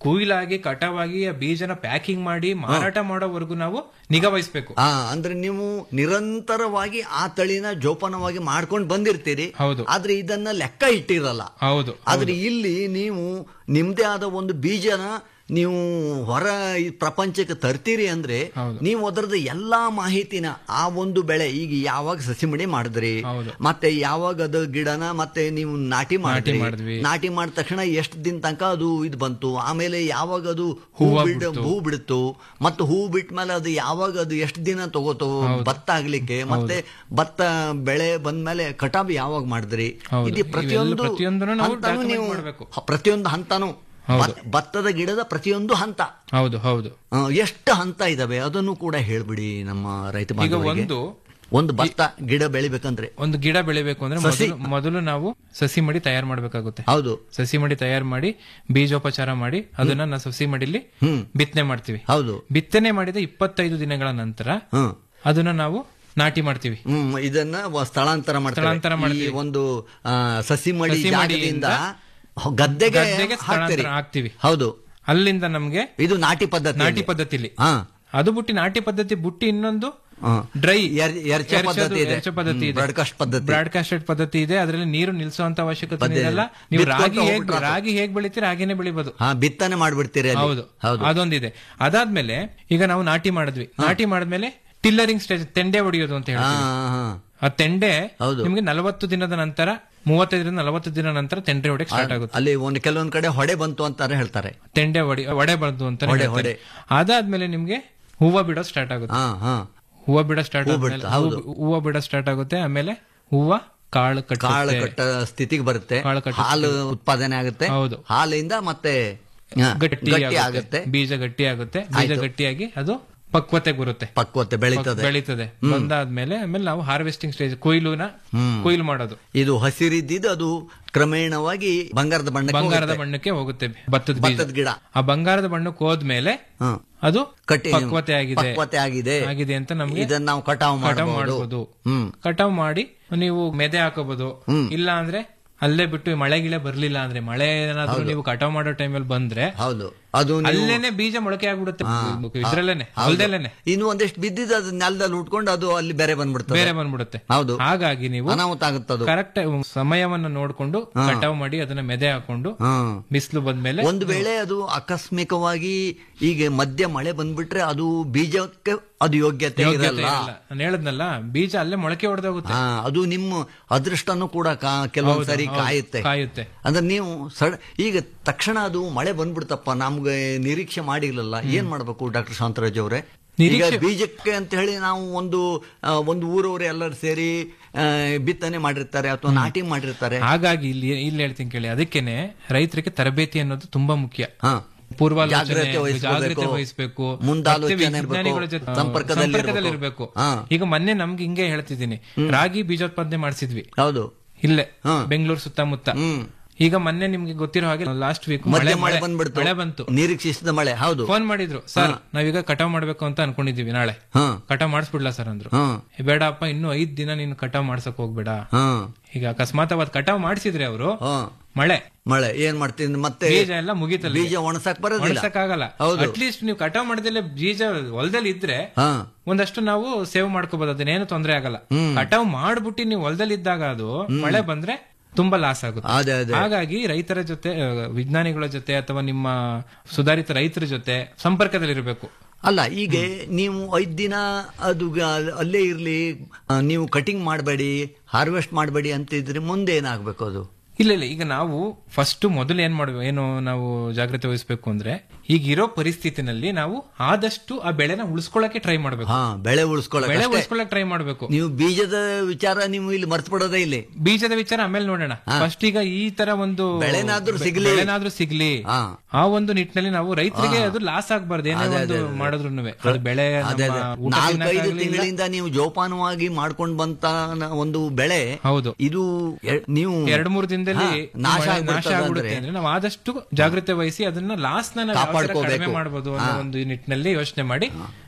ಕುಯ್ಲಾಗಿ ಕಟಾವಾಗಿ ಆ ಬೀಜನ ಪ್ಯಾಕಿಂಗ್ ಮಾಡಿ ಮಾರಾಟ ಮಾಡೋವರೆಗೂ ನಾವು ನಿಗಾ ವಹಿಸ್ಬೇಕು ಆ ಅಂದ್ರೆ ನೀವು ನಿರಂತರವಾಗಿ ಆ ತಳಿನ ಜೋಪಾನವಾಗಿ ಮಾಡ್ಕೊಂಡು ಬಂದಿರ್ತೀರಿ ಹೌದು ಆದ್ರೆ ಇದನ್ನ ಲೆಕ್ಕ ಇಟ್ಟಿರಲ್ಲ ಹೌದು ಆದ್ರೆ ಇಲ್ಲಿ ನೀವು ನಿಮ್ದೇ ಆದ ಒಂದು ಬೀಜನ ನೀವು ಹೊರ ಈ ಪ್ರಪಂಚಕ್ಕೆ ತರ್ತೀರಿ ಅಂದ್ರೆ ನೀವು ಅದರದ ಎಲ್ಲಾ ಮಾಹಿತಿನ ಆ ಒಂದು ಬೆಳೆ ಈಗ ಯಾವಾಗ ಸಸಿಮಡಿ ಮಾಡಿದ್ರಿ ಮತ್ತೆ ಯಾವಾಗ ಅದು ಗಿಡನ ಮತ್ತೆ ನೀವು ನಾಟಿ ಮಾಡಿದ್ರಿ ಮಾಡಿದ್ವಿ. ನಾಟಿ ಮಾಡಿದ ತಕ್ಷಣ ಎಷ್ಟು ದಿನ ತನಕ ಅದು ಇದು ಬಂತು ಆಮೇಲೆ ಯಾವಾಗ ಅದು ಹೂ ಹೂವ ಬಿಡ ಬಿಡ್ತು. ಹೂ ಬಿಡ್ತು ಮತ್ತೆ ಹೂ ಬಿಟ್ಟ ಮೇಲೆ ಅದು ಯಾವಾಗ ಅದು ಎಷ್ಟು ದಿನ ತಗೋತು ಭತ್ತ ಆಗ್ಲಿಕ್ಕೆ ಮತ್ತೆ ಭತ್ತ ಬೆಳೆ ಬಂದ್ಮೇಲೆ ಕಟಾವು ಯಾವಾಗ ಮಾಡಿದ್ರಿ ಹೌದು. ಇದು ಪ್ರತಿಯೊಂದು ಇವೆಲ್ಲ ಪ್ರತಿಯೊಂದನ್ನು ನಾವು ಹಂತನೂ document ನೀವು ಮಾಡ್ಬೇಕು. ಹ, ಪ್ರತಿಯೊಂದು ಹಂತನೂ ಭತ್- ಭತ್ತದ ಗಿಡದ ಪ್ರತಿಯೊಂದು ಹಂತ ಹೌದು ಹೌದು ಆ, ಎಷ್ಟು ಹಂತ ಇದಾವೆ ಅದನ್ನು ಕೂಡ ಹೇಳ್ಬಿಡಿ ನಮ್ಮ ರೈತ ಈಗ ಬಾಂಧವರಿಗೆ ಒಂದು ಒಂದು ಭತ್ತ ಗಿಡ ಬೆಳಿಬೇಕಂದ್ರೆ ಒಂದು ಗಿಡ ಬೆಳಿಬೇಕು ಅಂದ್ರೆ ಸಸಿ. ಮೊದಲು ಮೊದಲು ನಾವು ಸಸಿ ಮಡಿ ತಯಾರು ಮಾಡ್ಬೇಕಾಗುತ್ತೆ ಹೌದು ಸಸಿ ಮಡಿ ತಯಾರು ಮಾಡಿ ಬೀಜೋಪಚಾರ ಮಾಡಿ ಅದನ್ನ ನಾವು ಸಸಿ ಮಡಿಲಿ ಬಿತ್ತನೆ ಮಾಡ್ತೀವಿ ಹೌದು ಬಿತ್ತನೆ ಮಾಡಿದ ಇಪ್ಪತ್ತೈದು ದಿನಗಳ ನಂತರ ಹ್ಮ್ ಅದನ್ನ ನಾವು ನಾಟಿ ಮಾಡ್ತೀವಿ ಹ್ಮ್ ಇದನ್ನ ವ- ಸ್ಥಳಾಂತರ ಮಾಡ್ತಾರೆ ಸ್ಥಳಾಂತರ ಮಾಡ್ತೀವಿ. ಈ ಒಂದು ಆ, ಸಸಿ ಮಡಿ ಸಸಿ ಜಾಗದಿಂದ ಮಡಿಯಿಂದ ಗದ್ದೆಗೆ ಗದ್ದೆಗೆ ಹಾಕ್ತೀರಿ ಸ್ಥಳಾಂತರ ಆಗ್ತೀವಿ ಹೌದು ಅಲ್ಲಿಂದ ನಮ್ಗೆ ಇದು ನಾಟಿ ಪದ್ಧತಿ ನಾಟಿ ಪದ್ಧತಿಲಿ ಹಾ ಅದು ಬುಟ್ಟಿ ನಾಟಿ ಪದ್ಧತಿ ಬುಟ್ಟಿ ಇನ್ನೊಂದು ಹಾ. ಡ್ರೈ ಎರ್- ಎರ್ಚ ಪದ್ಧತಿ ಇದೆ. ಪದ್ಧತಿ ಹ್ಮ್, ಇದೆ broadcast ಪದ್ಧತಿ. ಬ್ರಾಡ್ಕಾಸ್ಟೆಡ್ ಪದ್ಧತಿ ಇದೆ ಅದರಲ್ಲಿ ನೀರು ನಿಲ್ಸುವಂತ ಅವಶ್ಯಕತೆ ಪದ್ಧತಿ ಇರಲ್ಲ ಇದೆ. ನೀವು ಬಿತ್ಕೊಳ್ತಾ ರಾಗಿ ಹೇಗ್ ಹೋಗ್ಬಿಟ್ರೆ ರಾಗಿ ಹೇಗ್ ಬೆಳಿತೀರಿ ಹಾಗೇನೆ ಬೆಳಿಬಹುದು ಹಾ ಬಿತ್ತನೆ ಮಾಡ್ಬಿಡ್ತೀರಿ ಅಲ್ಲಿ. ಹೌದು ಹೌದು ಅದೊಂದಿದೆ ಅದಾದ್ಮೇಲೆ ಈಗ ನಾವು ನಾಟಿ ಮಾಡಿದ್ವಿ ನಾಟಿ ಮಾಡಿದ್ಮೇಲೆ ಟಿಲ್ಲರಿಂಗ್ ಸ್ಟೇಜ್ ತೆಂಡೆ ಹೊಡೆಯೋದು ಅಂತ ಹಾ, ಹೇಳ್ತೀವಿ ಹಾ. ಆ ತೆಂಡೆ ಹೌದು. ನಿಮ್ಗೆ ನಲವತ್ತು ದಿನದ ನಂತರ ಮೂವತ್ತೈದರಿಂದ ನಲವತ್ತು ದಿನ ನಂತರ ತೆಂಡೆ ಹೊಡೆಯಕ್ ಸ್ಟಾರ್ಟ್ ಆಗುತ್ತೆ ಅಲ್ಲಿ ಒಂದು ಕೆಲವೊಂದ್ ಕಡೆ ಹೊಡೆ ಬಂತು ಅಂತಾರೆ ಹೇಳ್ತಾರೆ ತೆಂಡೆ ಹೊಡಿ ಒಡೆ ಬಂತು ಅಂತ ಹೊಡೆ, ಹೇಳ್ತಾರೆ. ಅದಾದ್ಮೇಲೆ ನಿಮ್ಗೆ ಹೂವ ಬಿಡೋ ಸ್ಟಾರ್ಟ್ ಆಗುತ್ತೆ ಹಾ ಹಾ ಹೂವ ಬಿಡ ಸ್ಟಾರ್ಟ್ ಹೂ ಆದ್ಮೇಲೆ ಬಿಡ್ತಾ, ಹೌದು. ಹೂವು- ಹೂವ ಬಿಡ ಸ್ಟಾರ್ಟ್ ಆಗುತ್ತೆ ಆಮೇಲೆ ಹೂವ ಕಾಳು ಕಟ್ಟುತ್ತೆ. ಕಾಳು ಕಟ್ಟ ಸ್ಥಿತಿಗೆ ಬರುತ್ತೆ ಕಾಳು ಕಟ್ಟೋ ಹಾಲು ಉತ್ಪಾದನೆ ಆಗುತ್ತೆ ಹೌದು. ಹಾಲಿಂದ ಮತ್ತೆ ಹಾ, ಗಟ್ಟಿ ಗಟ್ಟಿ ಆಗುತ್ತೆ ಆಗುತ್ತೆ ಬೀಜ ಗಟ್ಟಿ ಆಗುತ್ತೆ ಬೀಜ ಆಯ್ತು. ಗಟ್ಟಿಯಾಗಿ ಅದು ಪಕ್ವತೆ ಬರುತ್ತೆ ಪಕ್ವತೆ ಬೆಳೀತದೆ ಪಕ್- ಬೆಳೀತದೆ ಹ್ಮ್. ಬಂದಾದ್ಮೇಲೆ ಆಮೇಲೆ ನಾವು ಹಾರ್ವೆಸ್ಟಿಂಗ್ ಸ್ಟೇಜ್ ಕೊಯ್ಲುನ ಹ್ಮ್. ಕೊಯ್ಲು ಮಾಡೋದು ಇದು ಹಸಿರಿದ್ದಿದ್ದು ಅದು ಕ್ರಮೇಣವಾಗಿ ಬಂಗಾರದ ಬಣ್ಣಕ್ಕೆ ಬಂಗಾರದ ಹೋಗುತ್ತೆ. ಬಣ್ಣಕ್ಕೆ ಹೋಗುತ್ತೆ ಭತ್ತದ ಭತ್ತದ ಬೀಜ ಗಿಡ ಆ ಬಂಗಾರದ ಬಣ್ಣಕ್ಕೆ ಹೋದ್ಮೇಲೆ ಹ್ಮ್. ಅದು ಕಟ್ಟಿ ಪಕ್ವತೆ ಆಗಿದೆ ಪಕ್ವತೆ ಆಗಿದೆ ಆಗಿದೆ ಅಂತ ನಮ್ಗೆ ಇದನ್ನ ನಾವು ಕಟಾವು ಕಟಾವು ಮಾಡಬಹುದು ಮಾಡಬಹುದು ಹ್ಮ್ ಕಟಾವು ಮಾಡಿ ನೀವು ಮೆದೆ ಹಾಕೋಬಹುದು ಇಲ್ಲ ಅಂದ್ರೆ ಅಲ್ಲೇ ಬಿಟ್ಟು ಮಳೆ ಗಿಳೆ ಬರ್ಲಿಲ್ಲ ಅಂದ್ರೆ ಮಳೆ ಏನಾದ್ರೂ ನೀವು ಕಟಾವು ಮಾಡೋ ಟೈಮಲ್ಲಿ ಬಂದ್ರೆ ಹೌದು ಅದು ನೀವು- ಅಲ್ಲೇನೆ ಬೀಜ ಮೊಳಕೆ ಆಗ್ಬಿಡುತ್ತೆ ಹಾ. ಇದ್ರಲ್ಲೇನೆ ಹೌದು. ಹೊಲದಲ್ಲೇನೆ ಇನ್ನು ಒಂದಿಷ್ಟು ಬಿದ್ದಿದ್ದು ಅದು ನೆಲದಲ್ಲಿ ಉಟ್ಕೊಂಡು ಅದು ಅಲ್ಲಿ ಬೇರೆ ಬಂದ್ಬಿಡ್ತದೆ ಬೇರೆ ಬಂದ್ಬಿಡುತ್ತೆ ಹೌದು ಹಾಗಾಗಿ ನೀವು ಅನಾಹುತ ಆಗುತ್ತದು ಕರೆಕ್ಟ್ ಸಮಯವನ್ನ ನೋಡ್ಕೊಂಡು ಹಾ. ಕಟಾವು ಮಾಡಿ ಅದನ್ನ ಮೆದೆ ಹಾಕೊಂಡು ಹ್ಮ್ ಬಿಸಿಲು ಬಂದ್ಮೇಲೆ ಒಂದು ವೇಳೆ ಅದು ಆಕಸ್ಮಿಕವಾಗಿ ಈಗ ಮಧ್ಯ ಮಳೆ ಬಂದ್ಬಿಟ್ರೆ ಅದು ಬೀಜಕ್ಕೆ ಅದು ಯೋಗ್ಯತೆ ಯೋಗ್ಯತೆ ಇರಲ್ಲ ಇರಲ್ಲ. ನಾನು ಹೇಳದ್ನಲ್ಲ ಬೀಜ ಅಲ್ಲೇ ಮೊಳಕೆ ಹೊಡೆದೋಗುತ್ತೆ ಹಾ, ಅದು ನಿಮ್ಮ ಅದೃಷ್ಟನೂ ಕೂಡ ಕಾ- ಕೆಲವೊಂದ್ ಹೌದು, ಸರಿ ಹೌದು, ಕಾಯುತ್ತೆ ಕಾಯುತ್ತೆ. ಅಂದ್ರೆ ನೀವು ಸಡ್ ಈಗ ತಕ್ಷಣ ಅದು ಮಳೆ ಬಂದ್ಬಿಡ್ತಪ್ಪ ನಮ್ಗೆ ನಿರೀಕ್ಷೆ ಮಾಡಿರ್ಲಿಲ್ಲ ಏನ್ ಮಾಡ್ಬೇಕು ಡಾಕ್ಟರ್ ಶಾಂತರಾಜ್ ಅವರೇ ಈಗ ನಿರೀಕ್ಷೆ- ಬೀಜಕ್ಕೆ ಅಂತ ಹೇಳಿ ನಾವು ಒಂದು ಆ, ಒಂದು ಊರವರು ಎಲ್ಲರೂ ಸೇರಿ ಆ, ಬಿತ್ತನೆ ಮಾಡಿರ್ತಾರೆ ಅಥವಾ ನಾಟಿ ಮಾಡಿರ್ತಾರೆ ಹಾಗಾಗಿ ಇಲ್ಲಿ ಇಲ್ಲಿ ಹೇಳ್ತೀನಿ ಕೇಳಿ ಅದಕ್ಕೇನೆ ರೈತರಿಗೆ ತರಬೇತಿ ಅನ್ನೋದು ತುಂಬಾ ಮುಖ್ಯ ಹಾ. ಪೂರ್ವಾಲೋಚನೆ ಜಾಗ್ರತೆ ವಹಿಸ್ಕೋಬೇಕು. ಜಾಗ್ರತೆ ವಹಿಸಬೇಕು ಮುಂದಾಲೋಚನೆ ಮತ್ತೆ ಇರ್ಬೇಕು. ವಿಜ್ಞಾನಿಗಳ ಜೊತೆ ಸಂಪರ್ಕದಲ್ಲಿ ಸಂಪರ್ಕದಲ್ಲಿ ಇರ್ಬೇಕು. ಇರಬೇಕು ಹಾ. ಈಗ ಮೊನ್ನೆ ನಮ್ಗೆ ಹಿಂಗೆ ಹೇಳ್ತಿದ್ದೀನಿ ರಾಗಿ ಬೀಜೋತ್ಪಾದನೆ ಮಾಡಿಸಿದ್ವಿ ಹೌದು ಇಲ್ಲೇ ಹಾ. ಬೆಂಗಳೂರು ಸುತ್ತಮುತ್ತ ಈಗ ಮೊನ್ನೆ ನಿಮ್ಗೆ ಗೊತ್ತಿರೋ ಹಾಗೆ ಲಾಸ್ಟ್ ವೀಕ್ ಮಧ್ಯ ಮಳೆ ಬಂದ್ಬಿಡ್ತು ಮಳೆ ಬಂತು ನಿರೀಕ್ಷಿಸಿದ ಮಳೆ ಹೌದು ಫೋನ್ ಮಾಡಿದ್ರು ಸರ್ ನಾವೀಗ ಕಟಾವ್ ಮಾಡ್ಬೇಕು ಅಂತ ಅನ್ಕೊಂಡಿದೀವಿ ನಾಳೆ ಹಾ ಕಟಾವ್ ಮಾಡಿಸ್ಬಿಡ್ಲಾ ಸರ್ ಅಂದ್ರು ಹಾ ಏ, ಬೇಡಪ್ಪ ಇನ್ನು ಐದ್ ದಿನ ನೀನು ಕಟಾವ್ ಮಾಡ್ಸಕ್ ಹೋಗ್ಬೇಡ ಹಾ ಈಗ ಅಕಸ್ಮಾತ್ ಅವತ್ ಕಟಾವ್ ಮಾಡಿಸಿದ್ರೆ ಅವರು ಹಾ ಮಳೆ ಮಳೆ ಏನ್ ಮಾಡ್ತೀನಿ ಮತ್ತೆ ಬೀಜ ಎಲ್ಲ ಮುಗೀತಲ್ಲ ಬೀಜ ಒಣಸಕ್ ಬರೋದಿಲ್ಲ ಒಣಸಕ್ ಆಗಲ್ಲ ಹೌದು ಅಟ್ಲೀಸ್ಟ್ ನೀವು ಕಟಾವ್ ಮಾಡಿದ್ರೆ ಬೀಜ ಹೊಲದಲ್ಲಿ ಇದ್ರೆ ಹಾ ಒಂದಷ್ಟು ನಾವು ಸೇವ್ ಮಾಡ್ಕೋಬಹುದು ಅದನ್ನೇನು ತೊಂದರೆ ಆಗಲ್ಲ ಹ್ಮ್. ಕಟಾವ್ ಮಾಡ್ಬಿಟ್ಟು ನೀವು ಹೊಲದಲ್ಲಿ ಇದ್ದಾಗ ಅದು ಮಳೆ ಬಂದ್ರೆ ತುಂಬಾ ಲಾಸ್ ಆಗುತ್ತೆ ಅದೇ ಅದೇ ಹಾಗಾಗಿ ರೈತರ ಜೊತೆ ಆ, ವಿಜ್ಞಾನಿಗಳ ಜೊತೆ ಅಥವಾ ನಿಮ್ಮ ಸುಧಾರಿತ ರೈತರ ಜೊತೆ ಸಂಪರ್ಕದಲ್ಲಿರಬೇಕು ಅಲ್ಲ ಈಗ ನೀವು ಐದ್ ದಿನ ಅದು ಗ- ಅಲ್ಲೇ ಇರ್ಲಿ ಆ, ನೀವು ಕಟಿಂಗ್ ಮಾಡಬೇಡಿ ಹಾರ್ವೆಸ್ಟ್ ಮಾಡಬೇಡಿ ಅಂತಿದ್ರೆ ಮುಂದೆ ಏನಾಗ್ಬೇಕು ಅದು ಇಲ್ಲ ಇಲ್ಲ ಈಗ ನಾವು ಫಸ್ಟ್ ಮೊದಲು ಏನ್ ಮಾಡ್ಬೇಕು ಏನು ನಾವು ಜಾಗ್ರತೆ ವಹಿಸಬೇಕು ಅಂದ್ರೆ ಈಗ ಇರೋ ಪರಿಸ್ಥಿತಿನಲ್ಲಿ ನಾವು ಆದಷ್ಟು ಆ ಬೆಳೆನ ಉಳಿಸ್ಕೊಳ್ಳಕ್ಕೆ ಟ್ರೈ ಮಾಡ್ಬೇಕು ಹಾ ಬೆಳೆ ಉಳಿಸ್ಕೊಳ್ಳೋಕೆ ಬೆಳೆ ಅಷ್ಟೇ. ಉಳಿಸ್ಕೊಳ್ಳಕ್ ಟ್ರೈ ಮಾಡ್ಬೇಕು ನೀವು ಬೀಜದ ವಿಚಾರ ನೀವು ಇಲ್ಲಿ ಮರ್ತು ಬಿಡೋದೇ ಇಲ್ಲಿ ಬೀಜದ ವಿಚಾರ ಆಮೇಲೆ ನೋಡೋಣ ಫಸ್ಟ್ ಈಗ ಈ ತರ ಒಂದು ಬೆಳೆನಾದ್ರೂ ಬೆ- ಸಿಗ್ಲಿ. ಬೆಳೆನಾದ್ರೂ ಸಿಗ್ಲಿ ಹಾ. ಆ ಒಂದು ನಿಟ್ಟಿನಲ್ಲಿ ನಾವು ರೈತರಿಗೆ ಹಾ. ಅದು ಲಾಸ್ ಆಗ್ಬಾರ್ದು ಏನೇ ಅದೇ, ಒಂದು ಅದೇ, ಅದೇ. ಮಾಡಿದ್ರು ಅದು ಬೆಳೆ ಅದೇ ನಮ್ಮ ಅದೇ. ಊಟ ನಾಲ್ಕೈದು ತಿನ್ನಕ್ಕಾಗ್ಲಿ ಇಲ್ಲ. ತಿಂಗಳಿಂದ ನೀವು ಜೋಪಾನವಾಗಿ ಮಾಡ್ಕೊಂಡು ಬಂತ ನ- ಒಂದು ಬೆಳೆ ಹೌದು ಇದು ಎ- ನೀವು ಎರಡ್ ಮೂರು ದಿನದಲ್ಲಿ ಹಾ, ಈ ನಾಶ ಮಳೆ ನಾಶ ಆಗ್ಬಿಡ್ತದೆ ಆಗ್ಬಿಡುತ್ತೆ ಅಂದ್ರೆ ಅಂದ್ರೆ ನಾವು ಆದಷ್ಟು ಜಾಗ್ರತೆ ವಹಿಸಿ ಅದನ್ನ ಲಾಸ್ ನ ನಾವು ಯಾವ ತರ ಕಾಪಾಡ್ಕೋಬೇಕು. ಕಡಿಮೆ ಮಾಡಬಹುದು ಅನ್ನೋ ಹಾ. ಒಂದು ನಿಟ್ಟಿನಲ್ಲಿ ಯೋಚನೆ ಮಾಡಿ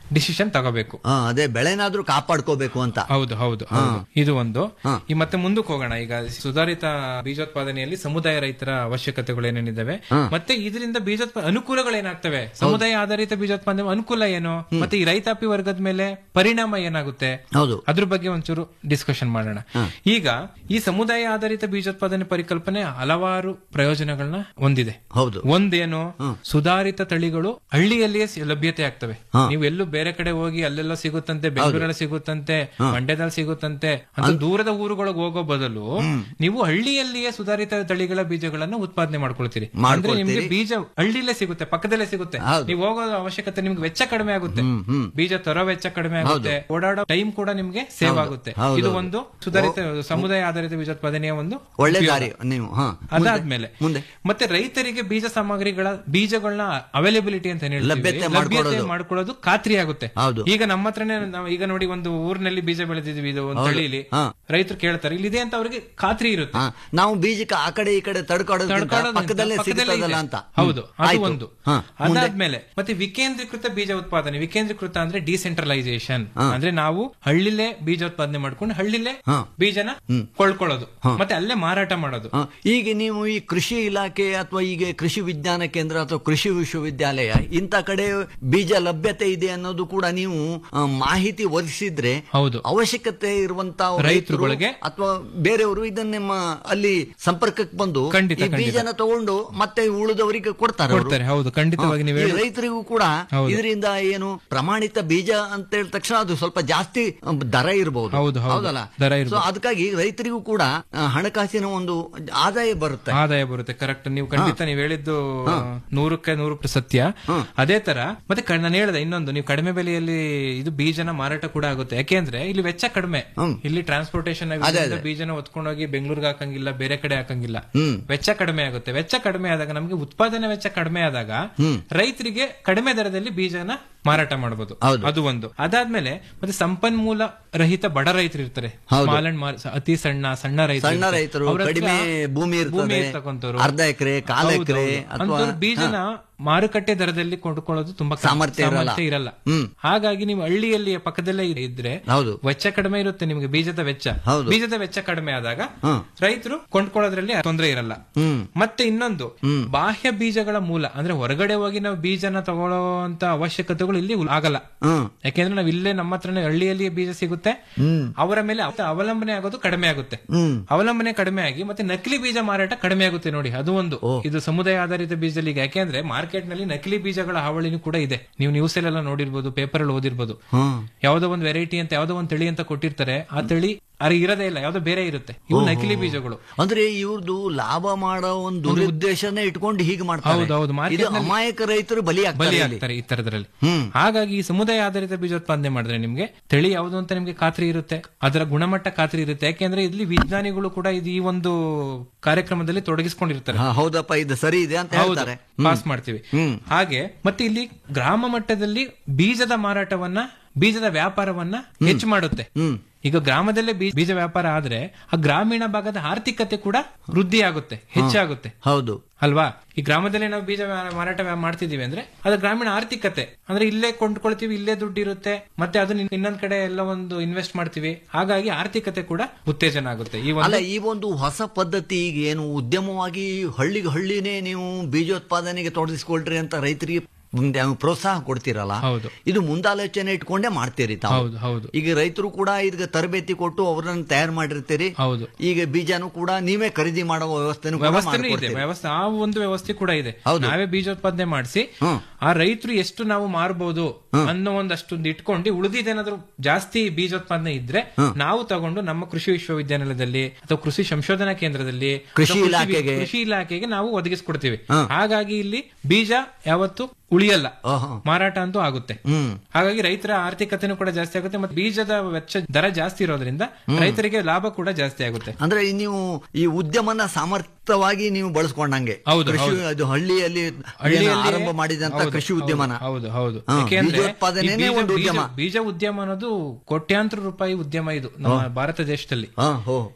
ಡಿಸಿಷನ್ ತಗೋಬೇಕು ಆ, ಅದೇ ಬೆಳೆನಾದ್ರೂ ಕಾಪಾಡ್ಕೋಬೇಕು ಅಂತ ಹೌದು ಹೌದು ಹೌದು. ಇದು ಒಂದು ಈ ಮತ್ತೆ ಮುಂದಕ್ಕೆ ಹೋಗೋಣ ಈಗ ಸುಧಾರಿತ ಬೀಜೋತ್ಪಾದನೆಯಲ್ಲಿ ಸಮುದಾಯ ರೈತರ ಅವಶ್ಯಕತೆಗಳು ಏನೇನಿದ್ದಾವೆ ಮತ್ತೆ ಇದರಿಂದ ಬೀಜೋತ್ಪ ಅನುಕೂಲಗಳು ಏನಾಗ್ತವೆ ಸಮುದಾಯ ಆಧಾರಿತ ಬೀಜೋತ್ಪಾದನೆ ಅನುಕೂಲ ಏನು ಮತ್ತೆ ಈ ರೈತಾಪಿ ವರ್ಗದ ಮೇಲೆ ಪರಿಣಾಮ ಏನಾಗುತ್ತೆ ಹೌದು ಅದ್ರ ಬಗ್ಗೆ ಒಂಚೂರು ಡಿಸ್ಕಷನ್ ಮಾಡೋಣ ಈಗ ಈ ಸಮುದಾಯ ಆಧಾರಿತ ಬೀಜೋತ್ಪಾದನೆ ಪರಿಕಲ್ಪನೆ ಹಲವಾರು ಪ್ರಯೋಜನಗಳನ್ನ ಹೊಂದಿದೆ ಹೌದು ಒಂದೇನು ಸುಧಾರಿತ ತಳಿಗಳು ಹಳ್ಳಿಯಲ್ಲಿಯೇ ಸಿ- ಲಭ್ಯತೆ ಆಗ್ತವೆ ನೀವು ಎಲ್ಲೂ ಬೇರೆ ಕಡೆ ಹೋಗಿ ಅಲ್ಲೆಲ್ಲ ಸಿಗುತ್ತಂತೆ ಬೆಂಗಳೂರಲ್ಲಿ ಸಿಗುತ್ತಂತೆ ಮಂಡ್ಯದಲ್ಲಿ ಸಿಗುತ್ತಂತೆ ಅಂತ ದೂರದ ಊರುಗಳಿಗೆ ಹೋಗೋ ಬದಲು ನೀವು ಹಳ್ಳಿಯಲ್ಲಿಯೇ ಸುಧಾರಿತ ತಳಿಗಳ ಬೀಜಗಳನ್ನ ಉತ್ಪಾದನೆ ಮಾಡ್ಕೊಳ್ತೀರಿ ಅಂದ್ರೆ ಮಾಡ್ಕೊಳ್ತೀರಿ. ನಿಮ್ಗೆ ಬೀಜ ಹಳ್ಳಿಲೇ ಸಿಗುತ್ತೆ ಪಕ್ಕದಲ್ಲೇ ಸಿಗುತ್ತೆ ಹೌದು. ನೀವು ಹೋಗೋ ಅವಶ್ಯಕತೆ ನಿಮ್ಗೆ ವೆಚ್ಚ ಕಡಿಮೆ ಆಗುತ್ತೆ ಬೀಜ ತರೋ ವೆಚ್ಚ ಕಡಿಮೆ ಆಗುತ್ತೆ ಓಡಾಡೋ ಟೈಮ್ ಕೂಡ ನಿಮ್ಗೆ ಸೇವ್ ಹೌದು. ಆಗುತ್ತೆ ಹೌದು. ಇದು ಒಂದು ಸುಧಾರಿತ ಸಮುದಾಯ ಆಧಾರಿತ ಬೀಜೋತ್ಪಾದನೆಯ ಒಂದು ಒಳ್ಳೆ ಉಪಯೋಗ. ದಾರಿ ನೀವು ಹಾ ಅದಾದ್ಮೇಲೆ ಮುಂದೆ ಮತ್ತೆ ರೈತರಿಗೆ ಬೀಜ ಸಾಮಗ್ರಿಗಳ ಬೀಜಗಳನ್ನ ಅವೈಲಬಿಲಿಟಿ ಅಂತ ಏನ್ ಹೇಳ್ತೀವಿ, ಲಭ್ಯತೆ ಲಭ್ಯತೆ ಮಾಡ್ಕೊಡೋದು. ಮಾಡ್ಕೊಳ್ಳೋದು ಖಾತ್ರಿ ಆಗುತ್ತೆ ಹೌದು. ಈಗ ನಮ್ಮ ಹತ್ರನೇ ನಾವು ಈಗ ನೋಡಿ ಒಂದು ಊರಿನಲ್ಲಿ ಬೀಜ ಬೆಳೆದಿದ್ವಿ ಇದು ಒಂದು ಹೌದು. ತಳಿಲಿ ಹಾ. ರೈತರು ಕೇಳ್ತಾರೆ ಇಲ್ಲಿದೆ ಅಂತ ಅವ್ರಿಗೆ ಖಾತ್ರಿ ಇರುತ್ತೆ ಹಾ, ನಾವು ಬೀಜಕ್ಕೆ ಆ ಕಡೆ ಈ ಕಡೆ ತಡ್ಕಾಡೋದ್ಕಿಂತ ತಡ್ಕೊಳ್ಳೋದು ಪಕ್ಕದಲ್ಲೇ ಪಕ್ಕದಲ್ಲೇ ಸಿಗ್ತದಲ್ಲ ಇದೆ. ಅಂತ ಹೌದು ಅದು ಆಯ್ತು. ಒಂದು ಹಾ, ಮುಂದೆ? ಅದಾದ್ಮೇಲೆ ಮತ್ತೆ ವಿಕೇಂದ್ರೀಕೃತ ಬೀಜ ಉತ್ಪಾದನೆ ವಿಕೇಂದ್ರೀಕೃತ ಅಂದ್ರೆ ಡಿಸೆಂಟ್ರಲೈಸೇಷನ್ ಹಾ. ಅಂದ್ರೆ ನಾವು ಹಳ್ಳಿಲೇ ಬೀಜ ಉತ್ಪಾದನೆ ಮಾಡ್ಕೊಂಡು ಹಳ್ಳಿಲೇ ಹಾ. ಬೀಜನ ಕೊಳ್ಳಕೊಳ್ಳೋದು ಮತ್ತೆ ಅಲ್ಲೇ ಮಾರಾಟ ಮಾಡೋದು ಹಾ, ಈಗ ನೀವು ಈ ಕೃಷಿ ಇಲಾಖೆ ಅಥವಾ ಈಗ ಕೃಷಿ ವಿಜ್ಞಾನ ಕೇಂದ್ರ ಅಥವಾ ಕೃಷಿ ವಿಶ್ವವಿದ್ಯಾಲಯ ಇಂಥ ಕಡೆ ಬೀಜ ಲಭ್ಯತೆ ಇದೆ ಅನ್ನೋದು ಕೂಡ ನೀವು ಆ, ಮಾಹಿತಿ ಒದಗಿಸಿದ್ರೆ ಹೌದು ಅವಶ್ಯಕತೆ ಇರುವಂತ ರೈತರುಗಳಿಗೆ ಅಥವಾ ಬೇರೆಯವರು ಇದನ್ನ ನಿಮ್ಮ ಅಲ್ಲಿ ಸಂಪರ್ಕಕ್ಕೆ ಬಂದು ಖಂಡಿತ, ಈ ಬೀಜನ ತಗೊಂಡು ಮತ್ತೆ ಉಳಿದವರಿಗೆ ಕೊಡ್ತಾರೆ ಅವ್ರು. ಕೊಡ್ತಾರೆ, ಹೌದು, ಖಂಡಿತವಾಗಿ ಹಾ, ನೀವು ಈ ಹೇಳಿ- ರೈತರಿಗೂ ಕೂಡ ಹೌದು. ಇದರಿಂದ ಏನು ಪ್ರಮಾಣಿತ ಬೀಜ ಅಂತ ಹೇಳಿದ ತಕ್ಷಣ ಅದು ಸ್ವಲ್ಪ ಜಾಸ್ತಿ ಆ, ದರ ಇರಬಹುದು ಹೌದು, ಹೌದು. ಹೌದಲ್ಲ ದರ ಸೊ ಇರ್ಬೋದು. ಅದಕ್ಕಾಗಿ ರೈತರಿಗೂ ಕೂಡ ಆ, ಹಣಕಾಸಿನ ಒಂದು ಆದಾಯ ಬರುತ್ತೆ ಆದಾಯ ಬರುತ್ತೆ ಕರೆಕ್ಟ್ ನೀವು ಖಂಡಿತ ನೀವು ಹೇಳಿದ್ದು ನೂರಕ್ಕೆ ನೂರು ಪ್ರತಿ ಸತ್ಯ ಅದೇ ತರ ಮತ್ತೆ ಕ- ನಾನು ಹೇಳಿದೆ ಇನ್ನೊಂದು ನೀವು ಕಡಿಮೆ ಬೆಲೆಯಲ್ಲಿ ಇದು ಬೀಜನ ಮಾರಾಟ ಕೂಡ ಆಗುತ್ತೆ ಯಾಕೆಂದ್ರೆ ಇಲ್ಲಿ ವೆಚ್ಚ ಕಡಿಮೆ ಇಲ್ಲಿ ಟ್ರಾನ್ಸ್ಪೋರ್ಟೇಷನ್ ಅದೇ, ಅದೇ. ಬೀಜನ ಹೊತ್ಕೊಂಡೋಗಿ ಬೆಂಗಳೂರಿಗೆ ಹಾಕಂಗಿಲ್ಲ ಬೇರೆ ಕಡೆ ಹಾಕಂಗಿಲ್ಲ ಹ್ಮ್. ವೆಚ್ಚ ಕಡಿಮೆ ಆಗುತ್ತೆ ವೆಚ್ಚ ಕಡಿಮೆ ಆದಾಗ ನಮಗೆ ಉತ್ಪಾದನೆ ವೆಚ್ಚ ಕಡಿಮೆ ಆದಾಗ ಹ್ಮ್. ರೈತರಿಗೆ ಕಡಿಮೆ ದರದಲ್ಲಿ ಬೀಜನ ಮಾರಾಟ ಮಾಡಬಹುದು ಹೌದು. ಅದು ಒಂದು ಅದಾದ್ಮೇಲೆ ಮತ್ತೆ ಸಂಪನ್ಮೂಲ ರಹಿತ ಬಡ ರೈತರು ಇರ್ತಾರೆ ಹೌದು. ಸ್ಮಾಲ್ ಅಂಡ್ ಅತಿ ಸಣ್ಣ ಸಣ್ಣ ರೈತರು ಸಣ್ಣ ಇರ್ತಾರೆ. ರೈತರು ಅವ್ರ ಹತ್ರ ಕಡಿಮೆ ಭೂಮಿ ಇರ್ತದೆ ಇರ್ತಕ್ಕಂಥವ್ರು. ಅರ್ಧ ಎಕರೆ ಕಾಲ ಹೌದು, ಎಕರೆ ಹೌದು. ಅಥವಾ ಅಂಥವ್ರು ಬೀಜನ ಮಾರುಕಟ್ಟೆ ದರದಲ್ಲಿ ಕೊಂಡುಕೊಳ್ಳೋದು ತುಂಬಾ ಕಷ್ಟ. ಸಾಮರ್ಥ್ಯ ಇರಲ್ಲ. ಸಾಮರ್ಥ್ಯ ಇರಲ್ಲ ಹ್ಮ್. ಹಾಗಾಗಿ ನೀವು ಹಳ್ಳಿಯಲ್ಲಿ ಪಕ್ಕದಲ್ಲೇ ಇದ್ರೆ ಹೌದು ವೆಚ್ಚ ಕಡಿಮೆ ಇರುತ್ತೆ ನಿಮಗೆ ಬೀಜದ ವೆಚ್ಚ ಹೌದು. ಬೀಜದ ವೆಚ್ಚ ಕಡಿಮೆ ಆದಾಗ ಹ್ಮ್. ರೈತರು ಕೊಂಡ್ಕೊಳ್ಳೋದ್ರಲ್ಲಿ ತೊಂದರೆ ಇರಲ್ಲ ಹ್ಮ್ ಮತ್ತೆ ಇನ್ನೊಂದು ಬಾಹ್ಯ ಬೀಜಗಳ ಮೂಲ ಅಂದ್ರೆ ಹೊರಗಡೆ ಹೋಗಿ ನಾವು ಬೀಜನ ತಗೊಳ್ಳೋಂತ ಅವಶ್ಯಕತೆಗಳು ಇಲ್ಲಿ ಆಗಲ್ಲ ಹ್ಮ್ ಯಾಕೆಂದ್ರೆ ನಾವು ಇಲ್ಲೇ ನಮ್ಮ ಹತ್ರನೇ ಹಳ್ಳಿಯಲ್ಲಿ ಬೀಜ ಸಿಗುತ್ತೆ ಹ್ಮ್ ಅವರ ಮೇಲೆ ಅವತ- ಅವಲಂಬನೆ ಆಗೋದು ಕಡಿಮೆ ಆಗುತ್ತೆ ಹ್ಮ್ ಅವಲಂಬನೆ ಕಡಿಮೆ ಆಗಿ ಮತ್ತೆ ನಕಲಿ ಬೀಜ ಮಾರಾಟ ಕಡಿಮೆ ಆಗುತ್ತೆ ನೋಡಿ ಅದು ಒಂದು ಇದು ಸಮುದಾಯ ಆಧಾರಿತ ಬೀಜದಲ್ಲಿ ಈಗ ಯಾಕೆಂದ್ರೆ ಮಾರ್ಕೆಟ್ ನಲ್ಲಿ ನಕಲಿ ಬೀಜಗಳ ಹಾವಳಿನೂ ಕೂಡ ಇದೆ ನೀವು ನ್ಯೂಸ್ ಅಲ್ಲೆಲ್ಲ ನೋಡಿರ್ಬೋದು ಪೇಪರ್ ಅಲ್ಲಿ ಓದಿರ್ಬೋದು ಹ್ಮ್ ಯಾವ್ದೋ ಒಂದು ವೆರೈಟಿ ಅಂತ ಯಾವ್ದೋ ಒಂದು ತಳಿ ಅಂತ ಕೊಟ್ಟಿರ್ತಾರೆ ಆ ತಳಿ ಅರೆ ಇರೋದೇ ಇಲ್ಲ ಯಾವ್ದೋ ಬೇರೆ ಇರುತ್ತೆ ಇವು ನಕಲಿ ಬೀಜಗಳು ಅಂದ್ರೆ ಇವ್ರದ್ದು ಲಾಭ ಮಾಡೋ ಒಂದು ದುರುದ್ದೇಶನೇ ಇಟ್ಕೊಂಡು ಹೀಗೆ ಮಾಡ್ತಾರೆ ಹೌದು, ಹೌದು. market ಇದು ನಲ್ಲಿ- ಅಮಾಯಕ ರೈತರು ಬಲಿ ಬಲಿ ಆಗ್ತಾರೆ ಇಲ್ಲಿ. ಆಗ್ತಾರೆ ಈ ತರದ್ರಲ್ಲಿ ಹ್ಮ್ ಹಾಗಾಗಿ ಈ ಸಮುದಾಯ ಆಧಾರಿತ ಬೀಜೋತ್ಪಾದನೆ ಮಾಡಿದ್ರೆ ನಿಮ್ಗೆ ತಳಿ ಯಾವುದು ಅಂತ ನಿಮ್ಗೆ ಖಾತ್ರಿ ಇರುತ್ತೆ ಅದರ ಗುಣಮಟ್ಟ ಖಾತ್ರಿ ಇರುತ್ತೆ ಯಾಕೆಂದ್ರೆ ಇಲ್ಲಿ ವಿಜ್ಞಾನಿಗಳು ಕೂಡ ಇದು ಈ ಒಂದು ಕಾರ್ಯಕ್ರಮದಲ್ಲಿ ತೊಡಗಿಸ್ಕೊಂಡಿರ್ತಾರೆ ಹಾ, ಹೌದಪ್ಪ ಇದು ಸರಿ ಇದೆ ಅಂತ ಹೌದು ಹೇಳ್ತಾರೆ ಪಾಸ್ ಮಾಡ್ತೀವಿ ಹಾಗೆ ಮತ್ತೆ ಇಲ್ಲಿ ಗ್ರಾಮ ಮಟ್ಟದಲ್ಲಿ ಬೀಜದ ಮಾರಾಟವನ್ನ ಬೀಜದ ವ್ಯಾಪಾರವನ್ನ ಹೆಚ್ಚು ಮಾಡುತ್ತೆ ಈಗ ಗ್ರಾಮದಲ್ಲೇ ಬೀ- ಬೀಜ ವ್ಯಾಪಾರ ಆದ್ರೆ ಆ ಗ್ರಾಮೀಣ ಭಾಗದ ಆರ್ಥಿಕತೆ ಕೂಡ ವೃದ್ಧಿ ಆಗುತ್ತೆ ಹೆಚ್ಚಾಗುತ್ತೆ ಹೌದು ಅಲ್ವಾ ಈ ಗ್ರಾಮದಲ್ಲೇ ನಾವು ಬೀಜ ವ್ಯಾ- ಮಾರಾಟ ವ್ಯಾ- ಮಾಡ್ತಿದೀವಿ ಅಂದ್ರೆ ಅದು ಗ್ರಾಮೀಣ ಆರ್ಥಿಕತೆ ಅಂದ್ರೆ ಇಲ್ಲೇ ಕೊಂಡ್ಕೊಳ್ತೀವಿ ಇಲ್ಲೇ ದುಡ್ಡು ಇರುತ್ತೆ ಮತ್ತೆ ಅದನ್ನ ಇನ್- ಇನ್ನೊಂದ್ ಕಡೆ ಎಲ್ಲ ಒಂದು ಇನ್ವೆಸ್ಟ್ ಮಾಡ್ತೀವಿ ಹಾಗಾಗಿ ಆರ್ಥಿಕತೆ ಕೂಡ ಉತ್ತೇಜನ ಆಗುತ್ತೆ ಈ ಅಲ್ಲ ಒಂದು ಈ ಒಂದು ಹೊಸ ಪದ್ಧತಿ ಈಗ ಏನು ಉದ್ಯಮವಾಗಿ ಹಳ್ಳಿಗೆ ಹಳ್ಳಿನೇ ನೀವು ಬೀಜೋತ್ಪಾದನೆಗೆ ತೊಡಗಿಸ್ಕೊಳ್ರಿ ಅಂತ ರೈತರಿಗೆ ಮುಂದೆ ಪ್ರೋತ್ಸಾಹ ಕೊಡ್ತೀರಲ್ಲ ಹೌದು. ಇದು ಮುಂದಾಲೋಚನೆ ಇಟ್ಕೊಂಡೇ ಮಾಡ್ತೀರಿ ತಾವು ಹೌದು ಹೌದು ಈಗ ರೈತರು ಕೂಡ ಇದಕ್ಕೆ ತರಬೇತಿ ಕೊಟ್ಟು ಅವ್ರನ್ನ ತಯಾರು ಮಾಡಿರ್ತೀರಿ ಹೌದು ಈಗ ಬೀಜನೂ ಕೂಡ ನೀವೇ ಖರೀದಿ ಮಾಡೋ ವ್ಯವಸ್ಥೆನೂ ಕೂಡ ವ್ಯವಸ್ಥೆನೂ ಇದೆ ಮಾಡ್ಕೊಡ್ತೀರಿ. ವ್ಯವಸ್ಥೆ ಆ ಒಂದು ವ್ಯವಸ್ಥೆ ಕೂಡ ಇದೆ ಹೌದು. ನಾವೇ ಬೀಜೋತ್ಪಾದನೆ ಮಾಡಿಸಿ ಆ ರೈತರು ಎಷ್ಟು ನಾವು ಮಾರಬಹುದು ಅನ್ನೋ ಒಂದಷ್ಟು ಇಟ್ಕೊಂಡು ಉಳಿದಿದ್ದೇನಾದ್ರೂ ಜಾಸ್ತಿ ಬೀಜೋತ್ಪಾದನೆ ಇದ್ರೆ ನಾವು ತಗೊಂಡು ನಮ್ಮ ಕೃಷಿ ವಿಶ್ವವಿದ್ಯಾನಿಲಯದಲ್ಲಿ ಅಥವಾ ಕೃಷಿ ಸಂಶೋಧನಾ ಕೇಂದ್ರದಲ್ಲಿ ಕೃಷಿ ಅಥವಾ ಇಲಾಖೆಗೆ. ಕೃಷಿ ಇಲಾಖೆಗೆ ನಾವು ಒದಗಿಸ್ಕೊಡ್ತೀವಿ ಹಾಗಾಗಿ ಇಲ್ಲಿ ಬೀಜ ಯಾವತ್ತು ಉಳಿಯಲ್ಲ ಮಾರಾಟ ಅಂತೂ ಆಗುತ್ತೆ ಹ್ಮ್ ಹಾಗಾಗಿ ರೈತರ ಆರ್ಥಿಕತೆನೂ ಕೂಡ ಜಾಸ್ತಿ ಆಗುತ್ತೆ ಮತ್ತೆ ಬೀಜದ ವೆಚ್ಚ ದರ ಜಾಸ್ತಿ ಇರೋದ್ರಿಂದ ರೈತರಿಗೆ ಲಾಭ ಕೂಡ ಜಾಸ್ತಿ ಆಗುತ್ತೆ ಅಂದ್ರೆ ಈ ನೀವು ಈ ಉದ್ಯಮನ ಸಾಮರ್ಥ್ಯವಾಗಿ ನೀವು ಬಳಸ್ಕೊಂಡಂಗೆ ಹೌದು, ಕೃಷಿ ಹೌದು. ಅದು ಹಳ್ಳಿಯಲ್ಲಿ ಹಳ್ಳಿಯಲ್ಲಿ ಏನು ಆರಂಭ ಮಾಡಿದಂತ ಹೌದು, ಕೃಷಿ ಹೌದು, ಉದ್ಯಮನ ಹೌದು ಹೌದು ಹಾ, ಯಾಕೆಂದ್ರೆ ಬೀಜೋತ್ಪಾದನೆನೇ ಈ ಬೀಜ- ಒಂದು ಉದ್ಯಮ. ಬೀಜ- ಬೀಜ ಉದ್ಯಮ ಅನ್ನೋದು ಕೋಟ್ಯಾಂತರ ರೂಪಾಯಿ ಉದ್ಯಮ ಇದು ನಮ್ಮ ಭಾರತ ದೇಶದಲ್ಲಿ ಹಾ, ಹೋ.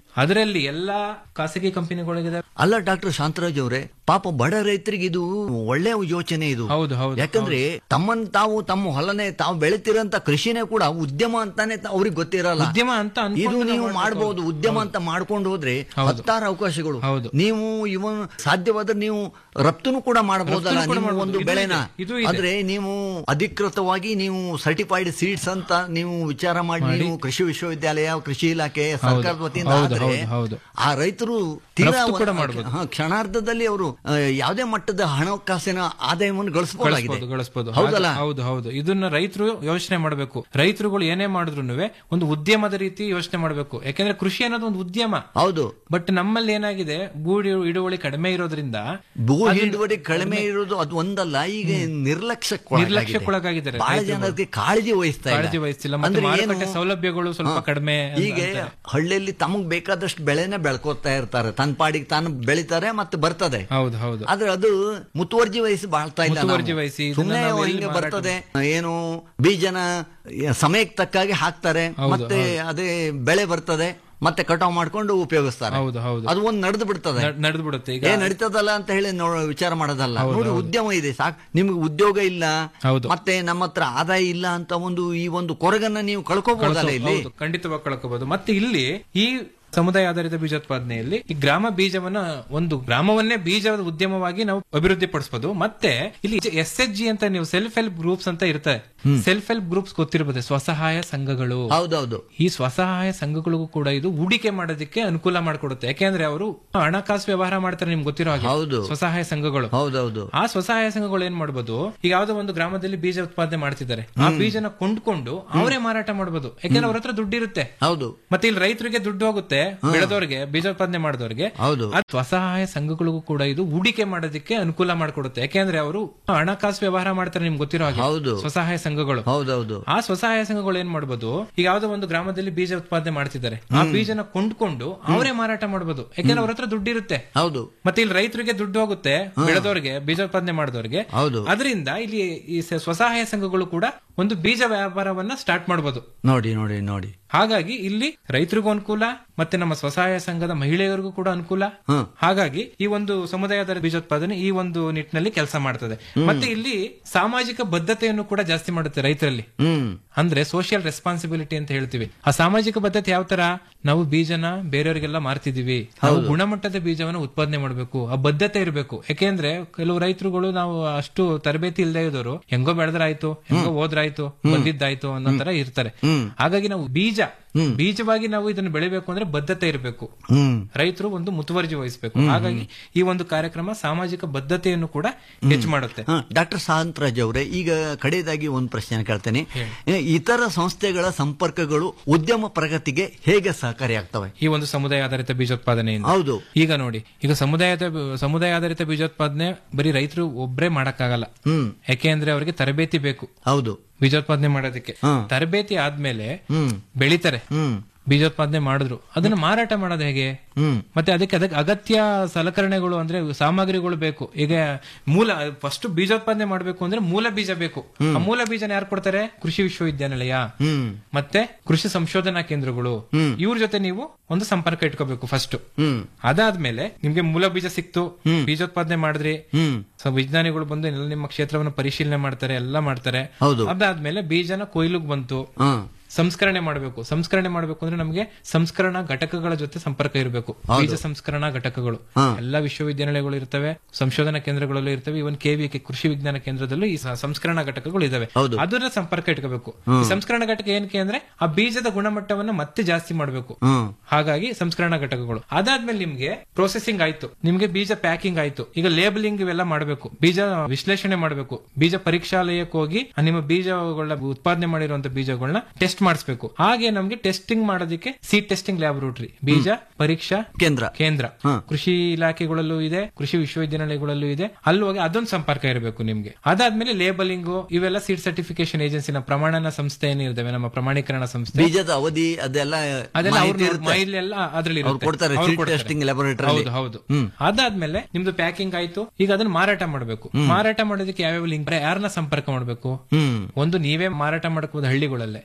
ಅದರಲ್ಲಿ ಎಲ್ಲಾ ಖಾಸಗಿ ಕಂಪನಿಗಳಿಗಿದೆ ಅಲ್ಲ ಡಾಕ್ಟರ್ ಶಾಂತರಾಜ್ ಅವರೇ ಪಾಪ ಬಡ ರೈತರಿಗೆ ಇದು ಒಳ್ಳೆ ಯೋಚನೆ ಇದು ಹೌದು ಹೌದು ಯಾಕಂದ್ರೆ ತಮ್ಮನ್ ತಾವು ತಮ್ಮ ಹೊಲನೆ ತಾವು ಬೆಳಿತಿರೋಂತ ಕೃಷಿನೇ ಕೂಡ ಉದ್ಯಮ ಅಂತಾನೆ ತ- ಅವ್ರಿಗೆ ಗೊತ್ತಿರಲ್ಲ ಉದ್ಯಮ ಅಂತ ಅನ್ಕೊಂಡು ಇದು ನೀವು ನಾವು ಮಾಡಬಹುದು ಮಾಡ್ಬೋದು. ಉದ್ಯಮ ಅಂತ ಮಾಡ್ಕೊಂಡು ಹೋದ್ರೆ ಹೌದು. ಹತ್ತಾರು ಅವಕಾಶಗಳು ಹೌದು. ನೀವು ಇವನ್ ಸಾಧ್ಯವಾದ್ರೆ ನೀವು ರಫ್ತುನು ಕೂಡ ಮಾಡಬಹುದಲ್ಲ ರಫ್ತುನು ಕೂಡ ನಿಮ್ಮ ಮಾಡ್ಬೋದು. ಒಂದು ಇದು ಬೆಳೆನ ಇದೆ, ಇದು ಇದೆ. ಆದ್ರೆ ನೀವು ಅಧಿಕೃತವಾಗಿ ನೀವು ಸರ್ಟಿಫೈಡ್ ಸೀಡ್ಸ್ ಅಂತ ನೀವು ವಿಚಾರ ಮಾಡಿ ಮಾಡಿ. ನೀವು ಕೃಷಿ ವಿಶ್ವವಿದ್ಯಾಲಯ ಕೃಷಿ ಇಲಾಖೆ ಹೌದು. ಸರ್ಕಾರದ ವತಿಯಿಂದ ಹೌದು, ಆದ್ರೆ ಹೌದು, ಹೌದು. ಆ ರೈತರು ತೀರಾ ರಫ್ತು ಕೂಡ ಒಂದು- ಮಾಡ್ಬೋದು. ಹಾ, ಕ್ಷಣಾರ್ಧದಲ್ಲಿ ಅವರು ಆ, ಯಾವುದೇ ಮಟ್ಟದ ಹಣಕಾಸಿನ ಆದಾಯವನ್ನು ಗಳಿಸಬಹುದಾಗಿದೆ ಗಳಿಸ್ಬೋದು ಗಳಿಸ್ಬೋದು ಹೌದಲ್ಲ ಹಾಗೆ- ಹೌದು ಹೌದು ಇದನ್ನ ರೈತರು ಯೋಚನೆ ಮಾಡಬೇಕು ರೈತರುಗಳು ಏನೇ ಮಾಡಿದ್ರು ಒಂದು ಉದ್ಯಮದ ರೀತಿ ಯೋಚನೆ ಮಾಡಬೇಕು ಯಾಕಂದ್ರೆ ಕೃಷಿ ಅನ್ನೋದು ಒಂದು ಉದ್ಯಮ ಹೌದು ಬಟ್ ನಮ್ಮಲ್ಲಿ ಏನಾಗಿದೆ ಗೂಡಿ ಇಳುವಳಿ ಕಡಿಮೆ ಇರೋದ್ರಿಂದ ಭೂ ಅದು- ಹಿಡುವಳಿ ಕಡಿಮೆ ಇರೋದು ಅದು ಒಂದಲ್ಲ ಈಗ ನಿರ್ಲಕ್ಷ್ಯಕ್ಕೊಳಗಾಗಿದೆ. ನಿರ್ಲಕ್ಷ್ಯಕ್ಕೊಳಗಾಗಿದ್ದಾರೆ ಬಹಳ ರೈತರುಗಳು. ಜನ ಅದಕ್ಕೆ ಕಾಳಜಿ ವಹಿಸ್ತಾ ಇಲ್ಲ. ಕಾಳಜಿ ವಹಿಸ್ತಿಲ್ಲ ಮತ್ತೆ ಅಂದ್ರೆ ಏನು? ಮಾರುಕಟ್ಟೆ ಸೌಲಭ್ಯಗಳು ಸ್ವಲ್ಪ ಹಾ. ಕಡಿಮೆ ಅಂತ ಈಗ ಅಂತಾರೆ. ಹಳ್ಳಿಯಲ್ಲಿ ತಮಗ್ ಬೇಕಾದಷ್ಟು ಬೆಳೆನೆ ಬೆಳ್ಕೋತಾ ಇರ್ತಾರೆ ತನ್ನ ಪಾಡಿಗೆ ತಾನು ಬೆಳಿತಾರೆ ಮತ್ತೆ ಬರ್ತದೆ ಹೌದು ಹೌದು ಆದ್ರೆ ಅದು ಮುತುವರ್ಜಿ ವಹಿಸಿ ಬಾಳ್ತಾ ಇಲ್ಲ ಮುತುವರ್ಜಿ ನಾವು. ವಹಿಸಿ ಇದನ್ನ ಸುಮ್ನೆ ನಾವು ಎಲ್ಲಿ ಹಿಂಗೆ ಮಾರಾಟ ಬರ್ತದೆ ಏನು ಬೀಜನ ಸಮಯಕ್ಕೆ ತಕ್ಕಾಗಿ ಹಾಕ್ತಾರೆ ಹೌದು, ಮತ್ತೆ ಅದೇ ಬೆಳೆ ಬರ್ತದೆ ಮತ್ತೆ ಕಟಾವ್ ಮಾಡ್ಕೊಂಡು ಉಪಯೋಗಿಸ್ತಾರೆ ಹೌದು ಹೌದು ಅದು ಒಂದು ನಡೆದು ಬಿಡ್ತದೆ ನಡೆದು ಬಿಡುತ್ತೆ ಈಗ ಏ ನಡೀತದಲ್ಲ ಅಂತ ಹೇಳಿ ನೋ ವಿಚಾರ ಮಾಡೋದಲ್ಲ ಹೌದು, ನೋಡಿ ಹೌದು. ಉದ್ಯಮ ಇದೆ ಸಾಕ್ ನಿಮ್ಗೆ ಉದ್ಯೋಗ ಇಲ್ಲ ಹೌದು. ಮತ್ತೆ ನಮ್ಮ ಹತ್ರ ಆದಾಯ ಇಲ್ಲ ಅಂತ ಒಂದು ಈ ಒಂದು ಕೊರಗನ್ನ ನೀವು ಕಳ್ಕೋಬಹುದಲ್ಲ ಕಳ್ಕೊ- ಇಲ್ಲಿ ಹೌದು, ಖಂಡಿತವಾಗಿ ಕಳ್ಕೋಬಹುದು ಮತ್ತೆ ಇಲ್ಲಿ ಈ ಸಮುದಾಯ ಆಧಾರಿತ ಬೀಜೋತ್ಪಾದನೆಯಲ್ಲಿ ಈ ಗ್ರಾಮ ಬೀಜವನ್ನ ಒಂದು ಗ್ರಾಮವನ್ನೇ ಬೀಜದ ಉದ್ಯಮವಾಗಿ ನಾವು ಅಭಿವೃದ್ಧಿ ಪಡಿಸಬಹುದು ಮತ್ತೆ ಇಲ್ಲಿ ಎಸ್ ಎಚ್ ಜಿ ಅಂತ ನೀವು ಸೆಲ್ಫ್ ಹೆಲ್ಪ್ ಗ್ರೂಪ್ಸ್ ಅಂತ ಇರ್ತದೆ ಸೆಲ್ಫ್ ಹೆಲ್ಪ್ ಗ್ರೂಪ್ಸ್ ಗೊತ್ತಿರಬಹುದು ಸ್ವಸಹಾಯ ಸಂಘಗಳು ಹೌದೌದು ಈ ಸ್ವಸಹಾಯ ಸಂಘಗಳಿಗೂ ಕೂಡ ಇದು ಹೂಡಿಕೆ ಮಾಡೋದಕ್ಕೆ ಅನುಕೂಲ ಮಾಡಿಕೊಡುತ್ತೆ ಯಾಕೆಂದ್ರೆ ಅವರು ಹಣಕಾಸು ವ್ಯವಹಾರ ಮಾಡ್ತಾರೆ ನಿಮ್ಗೆ ಗೊತ್ತಿರೋ ಹಾಗೆ ಹೌದು. ಸ್ವಸಹಾಯ ಸಂಘಗಳು ಹೌದೌದು ಆ ಸ್ವಸಹಾಯ ಸಂಘಗಳು ಏನ್ ಮಾಡಬಹುದು ಈಗ ಯಾವ್ದೋ ಒಂದು ಗ್ರಾಮದಲ್ಲಿ ಬೀಜ ಉತ್ಪಾದನೆ ಮಾಡ್ತಿದ್ದಾರೆ ಆ ಬೀಜನ ಕೊಂಡ್ಕೊಂಡು ಅವರೇ ಮಾರಾಟ ಮಾಡಬಹುದು ಯಾಕಂದ್ರೆ ಅವ್ರ ಹತ್ರ ದುಡ್ಡಿರುತ್ತೆ ಹೌದು ಮತ್ತೆ ಇಲ್ಲಿ ರೈತರಿಗೆ ದುಡ್ಡು ಹೋಗುತ್ತೆ ಬೆಳೆದವ್ರಿಗೆ ಬೀಜೋತ್ಪಾದನೆ ಮಾಡಿದವ್ರಿಗೆ ಹೌದು ಆ ಸ್ವಸಹಾಯ ಸಂಘಗಳಿಗೂ ಕೂಡ ಇದು ಹೂಡಿಕೆ ಮಾಡೋದಕ್ಕೆ ಅನುಕೂಲ ಮಾಡಿಕೊಡುತ್ತೆ ಯಾಕೆಂದ್ರೆ ಅವರು ಹಣಕಾಸು ವ್ಯವಹಾರ ಮಾಡ್ತಾರೆ ನಿಮ್ಗೆ ಗೊತ್ತಿರೋ ಹಾಗೆ ಹೌದು. ಸ್ವಸಹಾಯ ಸಂಘಗಳು ಹೌದೌದು ಆ ಸ್ವಸಹಾಯ ಸಂಘಗಳು ಏನ್ ಮಾಡಬಹುದು ಈಗ ಯಾವ್ದೋ ಒಂದು ಗ್ರಾಮದಲ್ಲಿ ಬೀಜ ಉತ್ಪಾದನೆ ಮಾಡ್ತಿದ್ದಾರೆ ಆ ಬೀಜನ ಕೊಂಡ್ಕೊಂಡು ಅವರೇ ಮಾರಾಟ ಮಾಡಬಹುದು ಯಾಕಂದ್ರೆ ಅವ್ರ ಹತ್ರ ದುಡ್ಡಿರುತ್ತೆ ಹೌದು ಮತ್ತೆ ಇಲ್ಲಿ ರೈತರಿಗೆ ದುಡ್ಡು ಹೋಗುತ್ತೆ ಬೆಳೆದವ್ರಿಗೆ ಬೀಜೋತ್ಪಾದನೆ ಮಾಡಿದವ್ರಿಗೆ ಹೌದು ಅದರಿಂದ ಇಲ್ಲಿ ಈ ಸ- ಸ್ವಸಹಾಯ ಸಂಘಗಳು ಕೂಡ ಒಂದು ಬೀಜ ವ್ಯಾಪಾರವನ್ನ ಸ್ಟಾರ್ಟ್ ಮಾಡಬಹುದು ನೋಡಿ ನೋಡಿ ನೋಡಿ ಹಾಗಾಗಿ ಇಲ್ಲಿ ರೈತರಿಗೂ ಅನುಕೂಲ ಮತ್ತೆ ನಮ್ಮ ಸ್ವಸಹಾಯ ಸಂಘದ ಮಹಿಳೆಯರಿಗೂ ಕೂಡ ಅನುಕೂಲ ಹ್ಮ್. ಹಾಗಾಗಿ ಈ ಒಂದು ಸಮುದಾಯದ ಬೀಜೋತ್ಪಾದನೆ ಈ ಒಂದು ನಿಟ್ಟಿನಲ್ಲಿ ಕೆಲಸ ಮಾಡ್ತದೆ ಮತ್ತೆ ಇಲ್ಲಿ ಸಾಮಾಜಿಕ ಬದ್ಧತೆಯನ್ನು ಕೂಡ ಜಾಸ್ತಿ ಮಾಡುತ್ತೆ ರೈತರಲ್ಲಿ ಹ್ಮ್ ಅಂದ್ರೆ ಸೋಷಿಯಲ್ ರೆಸ್ಪಾನ್ಸಿಬಿಲಿಟಿ ಅಂತ ಹೇಳ್ತೀವಿ ಆ ಸಾಮಾಜಿಕ ಬದ್ಧತೆ ಯಾವ ತರ ನಾವು ಬೀಜನ ಬೇರೆಯವರಿಗೆಲ್ಲ ಮಾರ್ತಿದೀವಿ ನಾವು ಗುಣಮಟ್ಟದ ಬೀಜವನ್ನ ಉತ್ಪಾದನೆ ಮಾಡಬೇಕು ಆ ಬದ್ಧತೆ ಇರಬೇಕು ಯಾಕೆಂದ್ರೆ ಕೆಲವು ರೈತರುಗಳು ನಾವು ಅಷ್ಟು ತರಬೇತಿ ಇಲ್ಲದೆ ಇದ್ದವರು ಹೆಂಗೋ ಬೆಳೆದ್ರಾಯ್ತು ಹೆಂಗೋ ಹೋದ್ರಾಯ್ತು ಬಂದಿದ್ದಾಯ್ತು ಅನ್ನೋ ತರ ಇರ್ತಾರೆ ಹಾಗಾಗಿ ನಾವು ಬೀಜ ಬೀಜವಾಗಿ ನಾವು ಇದನ್ನು ಬೆಳಿಬೇಕು ಅಂದ್ರೆ ಬದ್ಧತೆ ಇರಬೇಕು ಹ್ಮ್ ರೈತರು ಒಂದು ಮುತುವರ್ಜಿ ವಹಿಸಬೇಕು ಹಾಗಾಗಿ ಈ ಒಂದು ಕಾರ್ಯಕ್ರಮ ಸಾಮಾಜಿಕ ಬದ್ಧತೆಯನ್ನು ಕೂಡ ಹೆಚ್ಚು ಮಾಡುತ್ತೆ ಡಾಕ್ಟರ್ ಶಾಂತರಾಜ್ ಅವರೇ ಈಗ ಕಡೆಯದಾಗಿ ಒಂದು ಪ್ರಶ್ನೆ ಕೇಳ್ತೇನೆ ಏ, ಇತರ ಸಂಸ್ಥೆಗಳ ಸಂಪರ್ಕಗಳು ಉದ್ಯಮ ಪ್ರಗತಿಗೆ ಹೇಗೆ ಸಹಕಾರಿಯಾಗ್ತವೆ ಈ ಒಂದು ಸಮುದಾಯ ಆಧಾರಿತ ಬೀಜೋತ್ಪಾದನೆಯಿಂದ ಹೌದು ಈಗ ನೋಡಿ ಈಗ ಸಮುದಾಯದ ಸಮುದಾಯ ಆಧಾರಿತ ಬೀಜೋತ್ಪಾದನೆ ಬರೀ ರೈತರು ಒಬ್ಬರೇ ಮಾಡಕ್ಕಾಗಲ್ಲ ಹ್ಮ್ ಯಾಕೆಂದ್ರೆ ಅವರಿಗೆ ತರಬೇತಿ ಬೇಕು ಹೌದು ಬೀಜೋತ್ಪಾದನೆ ಮಾಡೋದಕ್ಕೆ ಹಾ. ತರಬೇತಿ ಆದ್ಮೇಲೆ ಹ್ಮ್ ಬೆಳಿತಾರೆ ಹ್ಮ್ ಬೀಜೋತ್ಪಾದನೆ ಮಾಡಿದ್ರು ಅದನ್ನ ಮಾರಾಟ ಮಾಡೋದು ಹೇಗೆ ಹ್ಮ್ ಮತ್ತೆ ಅದಕ್ಕೆ ಅದಕ್ಕೆ ಅಗತ್ಯ ಸಲಕರಣೆಗಳು ಅಂದ್ರೆ ಸಾಮಗ್ರಿಗಳು ಬೇಕು ಈಗ ಮೂಲ ಫಸ್ಟ್ ಬೀಜೋತ್ಪಾದನೆ ಮಾಡಬೇಕು ಅಂದ್ರೆ ಮೂಲ ಬೀಜ ಬೇಕು ಆ ಮೂಲ ಬೀಜನ ಯಾರು ಕೊಡ್ತಾರೆ ಕೃಷಿ ವಿಶ್ವವಿದ್ಯಾನಿಲಯ ಹ್ಮ್ ಮತ್ತೆ ಕೃಷಿ ಸಂಶೋಧನಾ ಕೇಂದ್ರಗಳು ಹ್ಮ್. ಇವ್ರ ಜೊತೆ ನೀವು ಒಂದು ಸಂಪರ್ಕ ಇಟ್ಕೋಬೇಕು ಫಸ್ಟ್ ಹ್ಮ್ ಅದಾದ್ಮೇಲೆ ನಿಮ್ಗೆ ಮೂಲ ಬೀಜ ಸಿಕ್ತು ಬೀಜೋತ್ಪಾದನೆ ಮಾಡಿದ್ರಿ ಹ್ಮ್ ಸೊ ವಿಜ್ಞಾನಿಗಳು ಬಂದು ಎಲ್ಲ ನಿಮ್ಮ ಕ್ಷೇತ್ರವನ್ನು ಪರಿಶೀಲನೆ ಮಾಡ್ತಾರೆ ಎಲ್ಲ ಮಾಡ್ತಾರೆ ಹೌದು. ಅದಾದ್ಮೇಲೆ ಬೀಜನ ಕೊಯ್ಲಿಗ್ ಬಂತು ಹಾ ಸಂಸ್ಕರಣೆ ಮಾಡಬೇಕು ಸಂಸ್ಕರಣೆ ಮಾಡಬೇಕು ಅಂದ್ರೆ ನಮಗೆ ಸಂಸ್ಕರಣಾ ಘಟಕಗಳ ಜೊತೆ ಸಂಪರ್ಕ ಇರಬೇಕು ಬೀಜ ಸಂಸ್ಕರಣಾ ಘಟಕಗಳು ಹಾ. ಎಲ್ಲಾ ವಿಶ್ವವಿದ್ಯಾನಿಲಯಗಳು ಇರ್ತವೆ ಸಂಶೋಧನಾ ಕೇಂದ್ರಗಳಲ್ಲೂ ಇರ್ತವೆ ಇವನ್ ಕೆವಿ ಕೃಷಿ ವಿಜ್ಞಾನ ಕೇಂದ್ರದಲ್ಲೂ ಈ ಸ- ಸಂಸ್ಕರಣಾ ಘಟಕಗಳು ಇದಾವೆ ಹೌದು. ಅದನ್ನ ಸಂಪರ್ಕ ಇಟ್ಕೋಬೇಕು ಈ ಸಂಸ್ಕರಣಾ ಘಟಕ ಏನಕ್ಕೆ ಅಂದ್ರೆ ಆ ಬೀಜದ ಗುಣಮಟ್ಟವನ್ನ ಮತ್ತೆ ಜಾಸ್ತಿ ಮಾಡಬೇಕು ಹ್ಮ್ ಹಾಗಾಗಿ ಸಂಸ್ಕರಣಾ ಘಟಕಗಳು ಅದಾದ್ಮೇಲೆ ನಿಮ್ಗೆ ಪ್ರೊಸೆಸಿಂಗ್ ಆಯ್ತು ನಿಮ್ಗೆ ಬೀಜ ಪ್ಯಾಕಿಂಗ್ ಆಯ್ತು ಈಗ ಲೇಬಲಿಂಗ್ ಇವೆಲ್ಲ ಮಾಡಬೇಕು ಬೀಜ ವಿಶ್ಲೇಷಣೆ ಮಾಡಬೇಕು ಬೀಜ ಪರೀಕ್ಷಾಲಯಕ್ಕೆ ಹೋಗಿ ಆ ನಿಮ್ಮ ಬೀಜಗಳ ಉತ್ಪಾದನೆ ಮಾಡಿರುವಂತ ಬೀಜಗಳನ್ನ ಟೆಸ್ಟ್ ಮಾಡಿಸ್ಬೇಕು ಹಾಗೆ ನಮ್ಗೆ ಟೆಸ್ಟಿಂಗ್ ಮಾಡೋದಕ್ಕೆ ಸೀಡ್ ಟೆಸ್ಟಿಂಗ್ ಲ್ಯಾಬೊರೇಟರಿ ಬೀಜ ಪರೀಕ್ಷಾ ಕೇಂದ್ರ ಕೇಂದ್ರ ಹಾ. ಕೃಷಿ ಇಲಾಖೆಗಳಲ್ಲೂ ಇದೆ ಕೃಷಿ ವಿಶ್ವವಿದ್ಯಾನಿಲಯಗಳಲ್ಲೂ ಇದೆ ಅಲ್ಲಿ ಹೋಗಿ ಅದೊಂದು ಸಂಪರ್ಕ ಇರಬೇಕು ನಿಮ್ಗೆ ಅದಾದ್ಮೇಲೆ ಲೇಬಲಿಂಗ್ ಇವೆಲ್ಲ ಸೀಡ್ ಸರ್ಟಿಫಿಕೇಶನ್ ಏಜೆನ್ಸಿನ ಪ್ರಮಾಣನ ಸಂಸ್ಥೆ ಏನಿರ್ತವೆ ನಮ್ಮ ಪ್ರಮಾಣೀಕರಣ ಸಂಸ್ಥೆ ಬೀಜದ ಅವಧಿ ಅದೆಲ್ಲ ಅದೆಲ್ಲ ಮಾಹಿತಿ ಅವ್ರ ಇರುತ್ತೆ. ಮೈಲೆಲ್ಲ ಅದ್ರಲ್ಲಿ ಅವ್ರು ಇರುತ್ತೆ. ಕೊಡ್ತಾರೆ ಅವ್ರು seed ಕೊಡ್ತಾರೆ. testing laboratory ಅಲ್ಲಿ. ಹೌದು ಹೌದು ಹ್ಮ್. ಅದಾದ್ಮೇಲೆ ನಿಮ್ದು ಪ್ಯಾಕಿಂಗ್ ಆಯ್ತು ಈಗ ಅದನ್ನ ಮಾರಾಟ ಮಾಡಬೇಕು ಮಾರಾಟ ಮಾಡೋದಕ್ಕೆ ಯಾವ್ಯಾವ ಲಿಂಕ್ ಯಾರನ್ನ ಸಂಪರ್ಕ ಮಾಡಬೇಕು ಹ್ಮ್ ಒಂದು ನೀವೇ ಮಾರಾಟ ಮಾಡಬಹುದು ಹಳ್ಳಿಗಳಲ್ಲೇ ಹ್ಮ್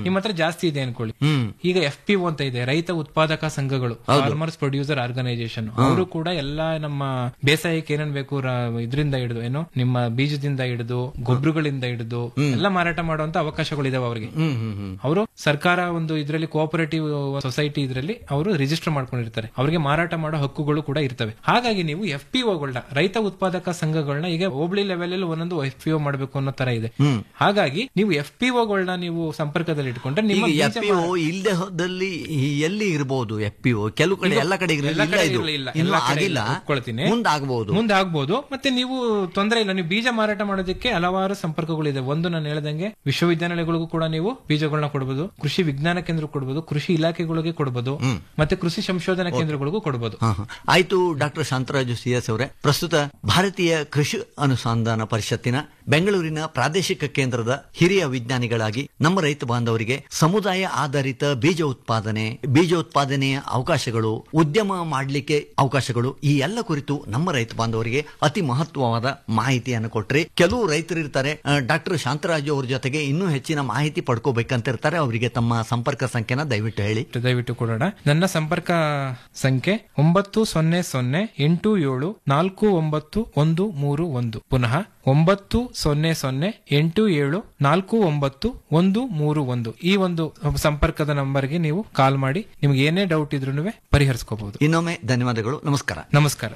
ನಿಮ್ಮ ಹತ್ರ ಜಾಸ್ತಿ ಇದೆ ಅನ್ಕೊಳ್ಳಿ ಈಗ ಎಫ್ ಪಿ ಅಂತ ಇದೆ ರೈತ ಉತ್ಪಾದಕ ಸಂಘಗಳು ಹೌದು. ಫಾರ್ಮರ್ಸ್ ಪ್ರೊಡ್ಯೂಸರ್ ಆರ್ಗನೈಸೇಷನ್ ಹಾ. ಅವರು ಕೂಡ ಎಲ್ಲ ನಮ್ಮ ಬೇಸಾಯಕ್ಕೆ ಏನೇನ್ ಬೇಕು ರ- ಇದರಿಂದ ಹಿಡಿದು ಏನು ನಿಮ್ಮ ಬೀಜದಿಂದ ಹಿಡಿದು ಗೊಬ್ಬರಗಳಿಂದ ಹಿಡಿದು ಎಲ್ಲ ಮಾರಾಟ ಮಾಡುವಂತ ಅವಕಾಶಗಳಿದಾವೆ ಅವರಿಗೆ ಹ್ಮ್ ಹ್ಮ್ ಹ್ಮ್ ಅವರು ಸರ್ಕಾರ ಒಂದು ಇದರಲ್ಲಿ ಕೋಆಪರೇಟಿವ್ ಸೊಸೈಟಿ ಇದರಲ್ಲಿ ಅವರು ರಿಜಿಸ್ಟರ್ ಮಾಡ್ಕೊಂಡಿರ್ತಾರೆ ಅವರಿಗೆ ಮಾರಾಟ ಮಾಡೋ ಹಕ್ಕುಗಳು ಕೂಡ ಇರ್ತವೆ ಹಾಗಾಗಿ ನೀವು ಎಫ್ ಪಿ ಒಗಳನ್ನ ರೈತ ಉತ್ಪಾದಕ ಸಂಘಗಳನ್ನ ಈಗ ಹೋಬಳಿ ಲೆವೆಲ್ ಅಲ್ಲಿ ಒಂದೊಂದು ಎಫ್ ಪಿ ಒ ಮಾಡಬೇಕು ಅನ್ನೋ ತರ ಇದೆ ಹ್ಮ್. ಹಾಗಾಗಿ ನೀವು ಎಫ್ ಪಿ ಒಗಳನ್ನ ನೀವು ಸಂಪರ್ಕದಲ್ಲಿ ಇಟ್ಕೊಂಡ್ರೆ ನಿಮ್ಮ ಈಗ ಬೀಜ ಎಫ್ ಪಿ ಒ ಇಲ್ಲದೆ ಹೋದಲ್ಲಿ ಎಲ್ಲಿ ಇರಬಹುದು ಎಫ್ ಪಿ ಒ ಕೆಲವು ಕಡೆ ಈಗ ಎಲ್ಲ ಕಡೆ ಇರಲಿಲ್ಲ ಎಲ್ಲ ಕಡೆ ಇದು ಇರ್ಲಿಲ್ಲ, ಎಲ್ಲ ಇನ್ನೂ ಕಡೆ ಆಗಿಲ್ಲ ಇಲ್ಲ, ಒಪ್ಕೊಳ್ತೀನಿ. ಮುಂದೆ ಆಗಬಹುದು ಮುಂದೆ ಆಗ್ಬೋದು ಮತ್ತೆ ನೀವು ತೊಂದರೆ ಇಲ್ಲ ನೀವು ಬೀಜ ಮಾರಾಟ ಮಾಡೋದಕ್ಕೆ ಹಲವಾರು ಸಂಪರ್ಕಗಳಿದೆ ಒಂದು ನಾನು ಹೇಳ್ದಂಗೆ ವಿಶ್ವವಿದ್ಯಾನಿಲಯಗಳಿಗೂ ಕೂಡ ನೀವು ಬೀಜಗಳನ್ನ ಕೊಡಬಹುದು ಕೃಷಿ ವಿಜ್ಞಾನ ಕೇಂದ್ರ ಕೊಡಬಹುದು ಕೃಷಿ ಇಲಾಖೆಗಳಿಗೆ ಕೊಡಬಹುದು ಮತ್ತೆ ಕೃಷಿ ಸಂಶೋಧನಾ ಕೇಂದ್ರಗಳಿಗೂ ಕೊಡಬಹುದು ಹಾ, ಹಾ. ಆಯ್ತು ಡಾಕ್ಟರ್ ಶಾಂತರಾಜು ಸಿ ಎಸ್ ಅವರೇ ಪ್ರಸ್ತುತ ಭಾರತೀಯ ಕೃಷಿ ಅನುಸಂಧಾನ ಪರಿಷತ್ತಿನ ಬೆಂಗಳೂರಿನ ಪ್ರಾದೇಶಿಕ ಕೇಂದ್ರದ ಹಿರಿಯ ವಿಜ್ಞಾನಿಗಳಾಗಿ ನಮ್ಮ ರೈತ ಬಾಂಧವರಿಗೆ ಸಮುದಾಯ ಆಧಾರಿತ ಬೀಜ ಉತ್ಪಾದನೆ ಬೀಜ ಉತ್ಪಾದನೆಯ ಅವಕಾಶಗಳು ಉದ್ಯಮ ಮಾಡಲಿಕ್ಕೆ ಅವಕಾಶಗಳು ಈ ಎಲ್ಲ ಕುರಿತು ನಮ್ಮ ರೈತ ಬಾಂಧವರಿಗೆ ಅತಿ ಮಹತ್ವವಾದ ಮಾಹಿತಿಯನ್ನು ಕೊಟ್ರಿ ಕೆಲವು ರೈತರು ಇರ್ತಾರೆ ಡಾಕ್ಟರ್ ಶಾಂತರಾಜು ಅವ್ರ ಜೊತೆಗೆ ಇನ್ನೂ ಹೆಚ್ಚಿನ ಮಾಹಿತಿ ಪಡ್ಕೋಬೇಕಂತ ಇರ್ತಾರೆ ಅವರಿಗೆ ತಮ್ಮ ಸಂಪರ್ಕ ಸಂಖ್ಯೆನ ದಯವಿಟ್ಟು ಹೇಳಿ ದಯವಿಟ್ಟು ಕೊಡೋಣ ನನ್ನ ಸಂಪರ್ಕ ಸಂಖ್ಯೆ ಒಂಬತ್ತು ಸೊನ್ನೆ ಸೊನ್ನೆ ಎಂಟು ಏಳು ನಾಲ್ಕು ಒಂಬತ್ತು ಒಂದು ಮೂರು ಒಂದು ಪುನಃ ಒಂಬತ್ತು ಸೊನ್ನೆ ಸೊನ್ನೆ ಎಂಟು ಏಳು ನಾಲ್ಕು ಒಂಬತ್ತು ಒಂದು ಮೂರು ಒಂದು ಈ ಒಂದು ಸಂಪರ್ಕದ ನಂಬರ್ಗೆ ನೀವು ಕಾಲ್ ಮಾಡಿ ನಿಮ್ಗೆ ಏನೇ ಡೌಟ್ ಇದ್ರೂ ಪರಿಹರಿಸ್ಕೋಬಹುದು ಇನ್ನೊಮ್ಮೆ ಧನ್ಯವಾದಗಳು ನಮಸ್ಕಾರ ನಮಸ್ಕಾರ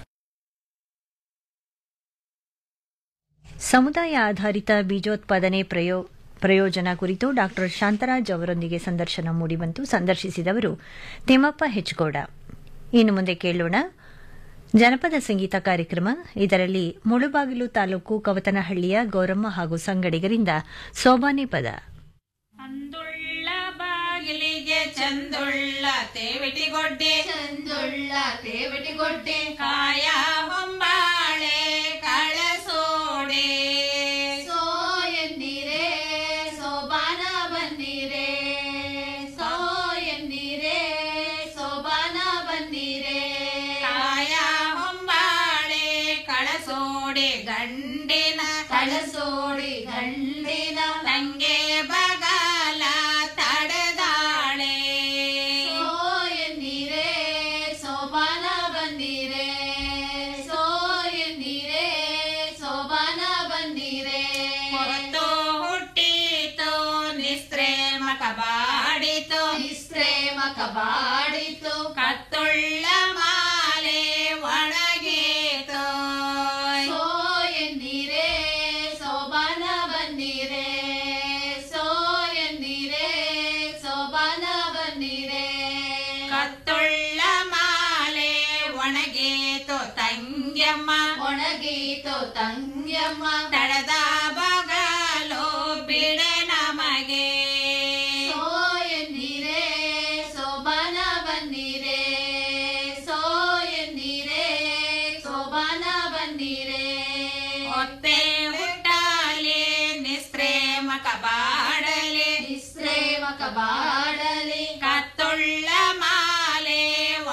ಸಮುದಾಯ ಆಧಾರಿತ ಬೀಜೋತ್ಪಾದನೆ ಪ್ರಯೋ ಪ್ರಯೋಜನ ಕುರಿತು ಡಾಕ್ಟರ್ ಶಾಂತರಾಜ್ ಅವರೊಂದಿಗೆ ಸಂದರ್ಶನ ಮೂಡಿಬಂತು ಸಂದರ್ಶಿಸಿದವರು ತಿಮ್ಮಪ್ಪ ಹೆಚ್ಗೌಡ ಇನ್ನು ಮುಂದೆ ಕೇಳೋಣ ಜನಪದ ಸಂಗೀತ ಕಾರ್ಯಕ್ರಮ ಇದರಲ್ಲಿ ಮುಳುಬಾಗಿಲು ತಾಲೂಕು ಕವತನಹಳ್ಳಿಯ ಗೌರಮ್ಮ ಹಾಗೂ ಸಂಗಡಿಗರಿಂದ ಸೋಬಾನೆ ಪದ ಬಾಗಿಲಿಗೆ ಚಂದುಳ್ಳ ತೇವಿಟಿಗೊಡ್ಡೆ ಚಂದುಳ್ಳ ತೇವಿಟಿಗೊಡ್ಡೆ ಕಾಯ ಹೊಂಬಾಳೆ ಕಳಸೋಡೆ ಸೋ ಎನ್ನೀರೆ ಸೋಬಾನ ಬನ್ನೀರೆ ಸೋ ಎನ್ನೀರೆ ಸೋಬಾನ ಬನ್ನೀರೆ ಕಾಯ ಹೊಂಬಾಳೆ ಕಳಸೋಡೆ ಗಂಡಿನ ಕಳಸೋಡಿ ಗಂಡಿನ ತಂಗೆ ಬಗಲ ತಡೆದಾಳೆ ಸೋ ಎನ್ನೀರೆ ಸೋಬಾನ ಬನ್ನೀರೆ ಸೋ ಎನ್ನೀರೆ ಸೋಬಾನ ಬನ್ನೀರೆ ಹೊತ್ತು ಹುಟ್ಟಿತು ನಿಸ್ತ್ರೇಮ ಕಬಾಡಿತು ನಿಸ್ತ್ರೇಮ ಕಬಾಡಿತು ಕತ್ತುಳ್ಳ ಮಾಲೆ ಒಣಗೀತು ಸೋ ಎನ್ನೀರೆ ಸೋಬಾನ ಬನ್ನೀರೆ ಸೋ ಎನ್ನೀರೆ ಸೋಬಾನ ಬನ್ನೀರೆ ಕತ್ತುಳ್ಳ ಮಾಲೆ ಒಣಗೀತು ತಂಗ್ಯಮ್ಮ ಒಣಗೀತು ತಂಗ್ಯಮ್ಮ ತಡದ ಬಗಲು ಬಿಡೆ ನಮಗೆ ಸೋ ಎನ್ನೀರೆ ಸೋಬಾನ ಬನ್ನೀರೆ ಸೋ ಎನ್ನೀರೆ ಸೋಬಾನ ಬನ್ನೀರೆ ಒತ್ತೆ ಹುಟ್ಟಾಲೆ ನಿಸ್ತ್ರೇಮ ಕಬಾಡಲೆ ನಿಸ್ತ್ರೇಮ ಕಬಾಡಲೆ ಕತ್ತುಳ್ಳ ಮಾಲೆ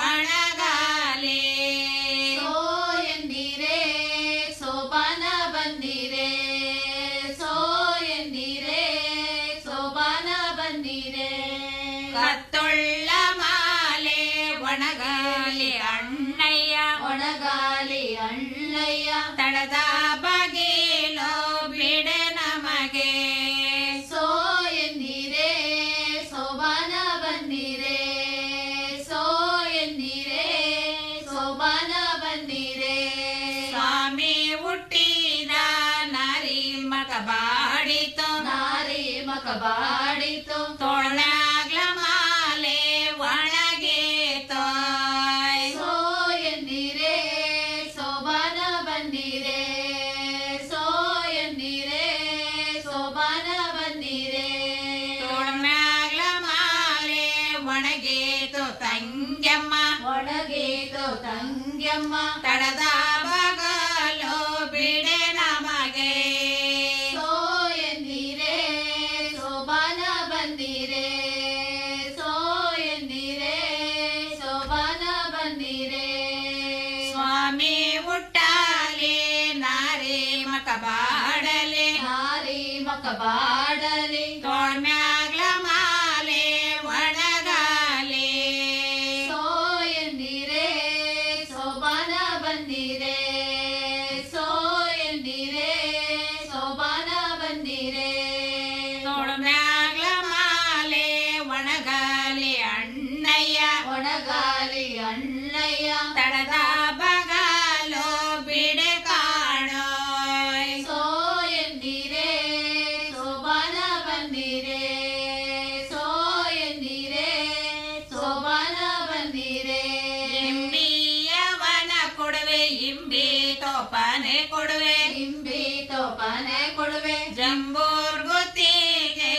ಒಣಗಾಲೆ ಸೋ ಎನ್ನೀರೆ ಸೋಬಾನ ಬನ್ನೀರೆ ಸೋ ಎನ್ನೀರೆ ಸೋಬಾನ ಬನ್ನೀರೆ ಕತ್ತುಳ್ಳ ಮಾಲೆ ಒಣಗಾಲಿ ಅಣ್ಣಯ್ಯ ಒಣಗಾಲಿ ಅಣ್ಣಯ್ಯ ತಡದ ಬಗೆಲೋ ಬಿಡೆ ನಮಗೆ ಸೋ ಎನ್ನೀರೆ ಸೋಬಾನ ಬನ್ನೀರೆ ಸೋ ಎನ್ನೀರೆ ಸೋಬಾನ ಬನ್ನೀರೆ ಸ್ವಾಮಿ ಹುಟ್ಟಿದ ನಾರಿ ಮಕ ಬಾಡಿತು ನಾರಿ ಮಕ ಬಾಡಿತು ತೋಳಾಗ್ಲ ಮಾಲೆ ಒಣಗೇತೋ ಸೋ ಎನ್ನೀರೆ ಸೋಬಾನ ಬನ್ನೀರೆ ಸೋ ಎನ್ನೀರೆ ಸೋಬಾನ ಬನ್ನೀರೆ ತೋಳ್ಮ್ಯಾಗ್ಲ ಮಾಲೆ ಒಣಗೇತು ತಂಗ್ಯಮ್ಮ ಒಣಗೇತು ತಂಗ್ಯಮ್ಮ ತಡದ ಬಗಲು ಬಿಡೆ ನಮಗೆ ಸೋ ಎನ್ನೀರೆ ಸೋಬಾನ ಬಂದಿರೆ ಸೋ ಎನ್ನೀರೆ ಸೋಬಾನ ಬಂದಿರೆ ಸ್ವಾಮಿ ಹುಟ್ಟಾಲೆ ನಾರಿ ಮಕ ಬಾಡಲೆ ನಾರಿ ಮಕ ಬಾಡಲೆ ತೋಳ್ಮ್ಯಾಗ್ಲ ಮಾಲೆ ಜಂಬೂರ್ ಗುತ್ತಿಗೆ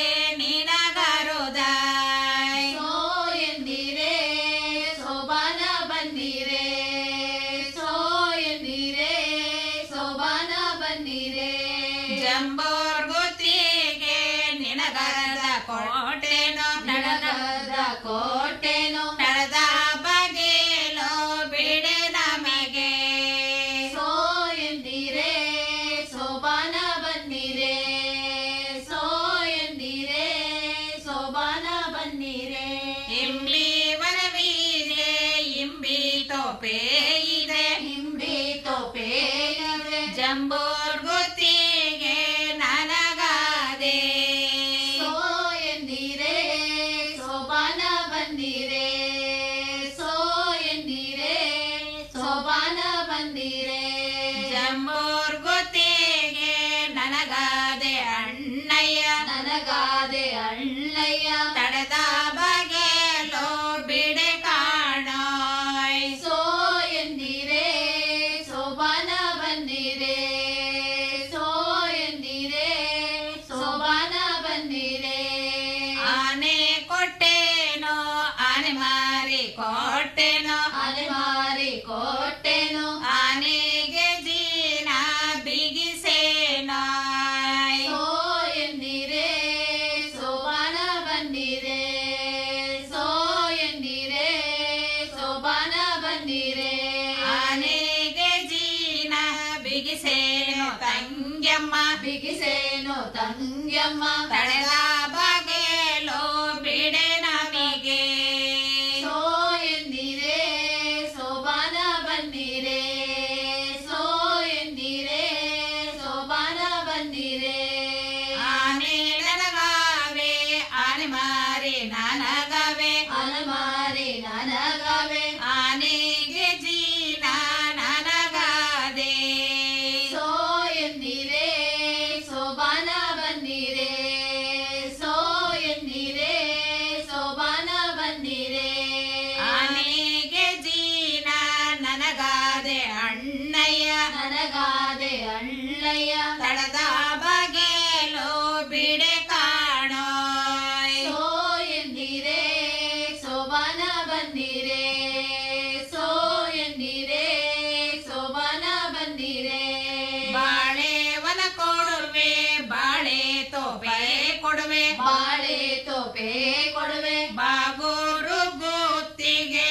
ನಿನಗರುದಾಯ್ ಸೋ ಎಂದಿರೆ ಸೋಬಾನ ಬಂದಿರೆ ಸೋ ಎಂದಿರೆ ಸೋಬಾನ ಬಂದಿರೆ ಜಂಬೂರ್ ಗುತ್ತಿಗೆ ನಿನಗರದ ಕೋಟೆನೋ ನಡಗದ ಕೋಟೆನೋ ನಡೆದ ಬಗೆಲೋ ಬಿಡೆ ನಮಗೆ ಸೋ ಎಂದಿರೆ ಸೋಬಾನ ಬಂದಿರೆ ಸೋ ಎಂದಿರೆ ಸೋಬಾನ ಬಂದಿರೆ ಇಂಬ್ಲಿ ವನವೀರೆ ಇಂಬಿ ತೋಪೆ ಇದೆ ಇಂಬಿ ತೋಪೆ ಇದೆ ಜಂಬೂರ್ ಗುತ್ತಿಗೆ ನನಗಾದೆ ಸೋ ಎಂದಿರೆ ಸೋಬಾನ ಬಂದಿರೆ ಸೋ ಎಂದಿರೆ ಸೋಬಾನ ಬಂದಿರೆ ಜಂಬೂರ್ ಗುತ್ತಿಗೆ ನನಗಾದೆ ಅಣ್ಣಯ್ಯ ನನಗಾದೆ ಅಣ್ಣಯ್ಯ ತಡೆದ ಬಗೆಲೋ ಬಿಡೆ ಕಾಣೋಯ್ ಸೋ ಎಂದಿರೆ ಸೋಬಾನ ಬಂದಿರೆ ಸೋ ಎಂದಿರೆ ಸೋಬಾನ ಬಂದಿರೆ ಆನೆ ಕೊಟ್ಟೇನೋ ಆನೆ ಮಾರಿ ಕೊಟ್ಟೇನೋ ಆನೆ ಮಾರಿ ಕೊಟ್ಟೇನೋ ಆನೆಗೆ ಜೀನ ಬಿಗಿಸೇನೋ ಸೋ ಎಂದಿರೆ ಸೋಬಾನ ಬಂದಿರೆ ಸೋ ಎಂದಿರೆ ಸೋಬಾನ ಬಂದಿರೆ ಆನೆಗೆ ಜೀನ ಬಿಗಿಸೇನೋ ತಂಗ್ಯಮ್ಮ ಬಿಗಿಸೇನೋ ತಂಗ್ಯಮ್ಮ ತಡೆದ ಬಗೆಲೋ ಬಿಡೆ ನಮಗೆ ಸೋ ಎಂದಿರೆ ಸೋಬಾನ ಬಂದಿರೆ ಸೋ ಎಂದಿರೆ ಸೋಬಾನ ಬಂದಿರೆ ಆನೆ ನನಗಾವೆ ಆನೆ ಮಾರಿ ನನಗವೆ ಆನೆ ಮಾರಿ ನನಗವೆ ಆನೆಗೆ ಜೀನ ನನಗಾದೆ ಸೋ ಎಂದಿರೆ ಸೋಬಾನ ಬಂದಿರೆ ಸೋ ಎಂದಿರೆ ಸೋಬಾನ ಬಂದಿರೆ ಆನೆಗೆ ಜೀನ ನನಗಾದೆ ಅಣ್ಣಯ್ಯ ನನಗಾದೆ ಅಣ್ಣಯ್ಯ ತಡದ ಬಗೆಲೋ ಬಿಡೆ ಕಾಣೋ ಸೋ ಎಂದಿರೆ ಸೋಬಾನ ಬಂದಿರೆ ಸೋ ಎಂದಿರೆ ಸೋಬಾನ ಬಂದಿರೆ ಬಾಳೆ ವನ ಕೊಡುವೆ ಬಾಳೆ ತೋಪೆ ಕೊಡುವೆ ಬಾಳೆ ತೋಪೆ ಕೊಡುವೆ ಬಾಗೂರು ಗುತ್ತಿಗೆ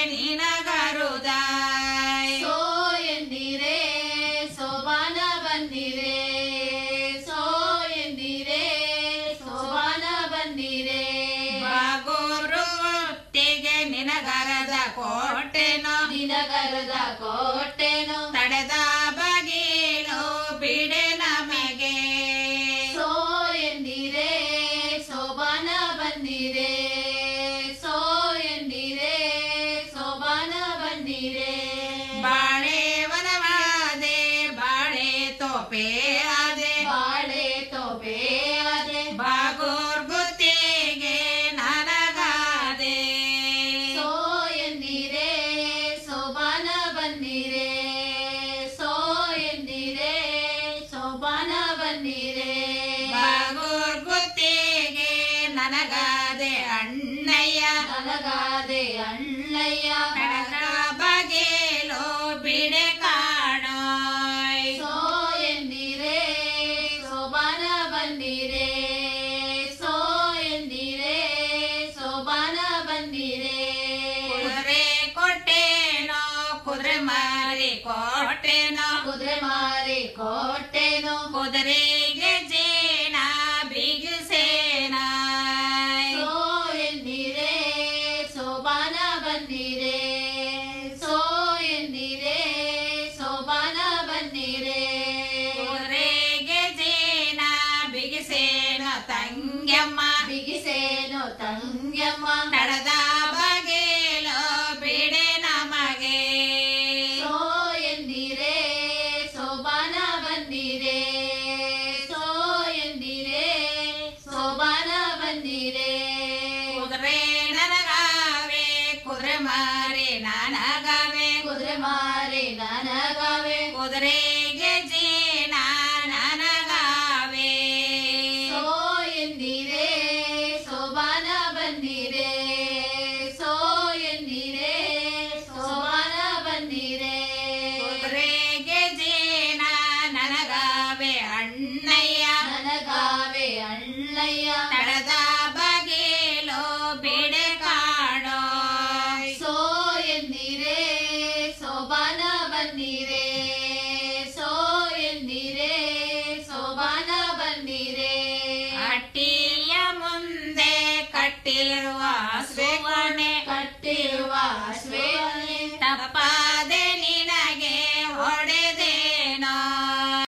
ನಿನಗರುದಾಯ್ ಸೋ ಎಂದಿರೆ ಸೋಬಾನ ಬಂದಿರೆ ಸೋ ಎಂದಿರೆ ಸೋಬಾನ ಬಂದಿರೆ ಬಾಗೂರು ಗುತ್ತಿಗೆ ನಿನಗರದ ಕೋಟೆನೋ ನಿನಗರದ ಕೋಟೆನೋ ತಡೆದ ಬಗೀಲು ಬಿಡೆ ನಮಗೆ ಸೋ ಎಂದಿರೆ ಸೋಬಾನ ಬಂದಿರೆ ಸೋ ಎಂದಿರೆ ಸೋಬಾನ ಬಂದಿರೆ ಬಾಳೆ ವನವಾದೆ ಬಾಳೆ ತೋಪೆ ಆದೆ ಬಾಳೆ ತೋಪೆ ಆದೆ ಬಾಗೂರ್ ಗುತ್ತಿಗೆ ನನಗಾದೆ ಸೋ ಎಂದಿರೆ ಸೋಬಾನ ಬಂದಿರೆ ಸೋ ಎಂದಿರೆ ಸೋಬಾನ ಬಂದಿರೆ ಬಾಗೂರ್ ಗುತ್ತಿಗೆ ನನಗಾದೆ ಅಣ್ಣಯ್ಯ ನನಗಾದೆ ಅಣ್ಣಯ್ಯ ಕಡಗ ಬಗೆಲೋ ಬಿಡೆ ಕಾಣೋ ಸೋ ಎಂದಿರೆ ಸೋಬಾನ ಬಂದಿರೆ ಸೋ ಎಂದಿರೆ ಸೋಬಾನ ಬಂದಿರೆ ಕುದುರೆ ಕೊಟ್ಟೇನೋ ಕುದುರೆ ಮಾರಿ ಕೊಟ್ಟೇನೋ ಕುದುರೆ ಮಾರಿ ಕೊಟ್ಟೇನೋ ಕುದುರೆಗೆ ಜೇನ ಬಿಗಿಸೇನ ಸೋ ಎಂದಿರೆ ಸೋಬಾನ ಬಂದಿರೆ ಸೋ ಎಂದಿರೆ ಸೋಬಾನ ಬಂದಿರೆ ಕುದುರೆಗೆ ಜೇನ ಬಿಗಿಸೇನೋ ತಂಗ್ಯಮ್ಮ ಬಿಗಿಸೇನೋ ತಂಗ್ಯಮ್ಮ ನಡೆದ ಬಗೆಲೋ ಬಿಡೆ ನಮಗೆ ಸೋ ಎಂದಿರೆ ಸೋಬಾನ ಬಂದಿರೆ ಸೋ ಎಂದಿರೆ ಸೋಬಾನ ಬಂದಿರೆ ಕುದುರೆ ನನಗಾವೆ ಕುದುರೆ ಮಾರಿ ನನಗಾವೆ ಕುದುರೆ ಮಾರಿ ನನಗಾವೆ ಕುದುರೆಗೆ ಜೀನ ನನಗಾವೆ ತಡದ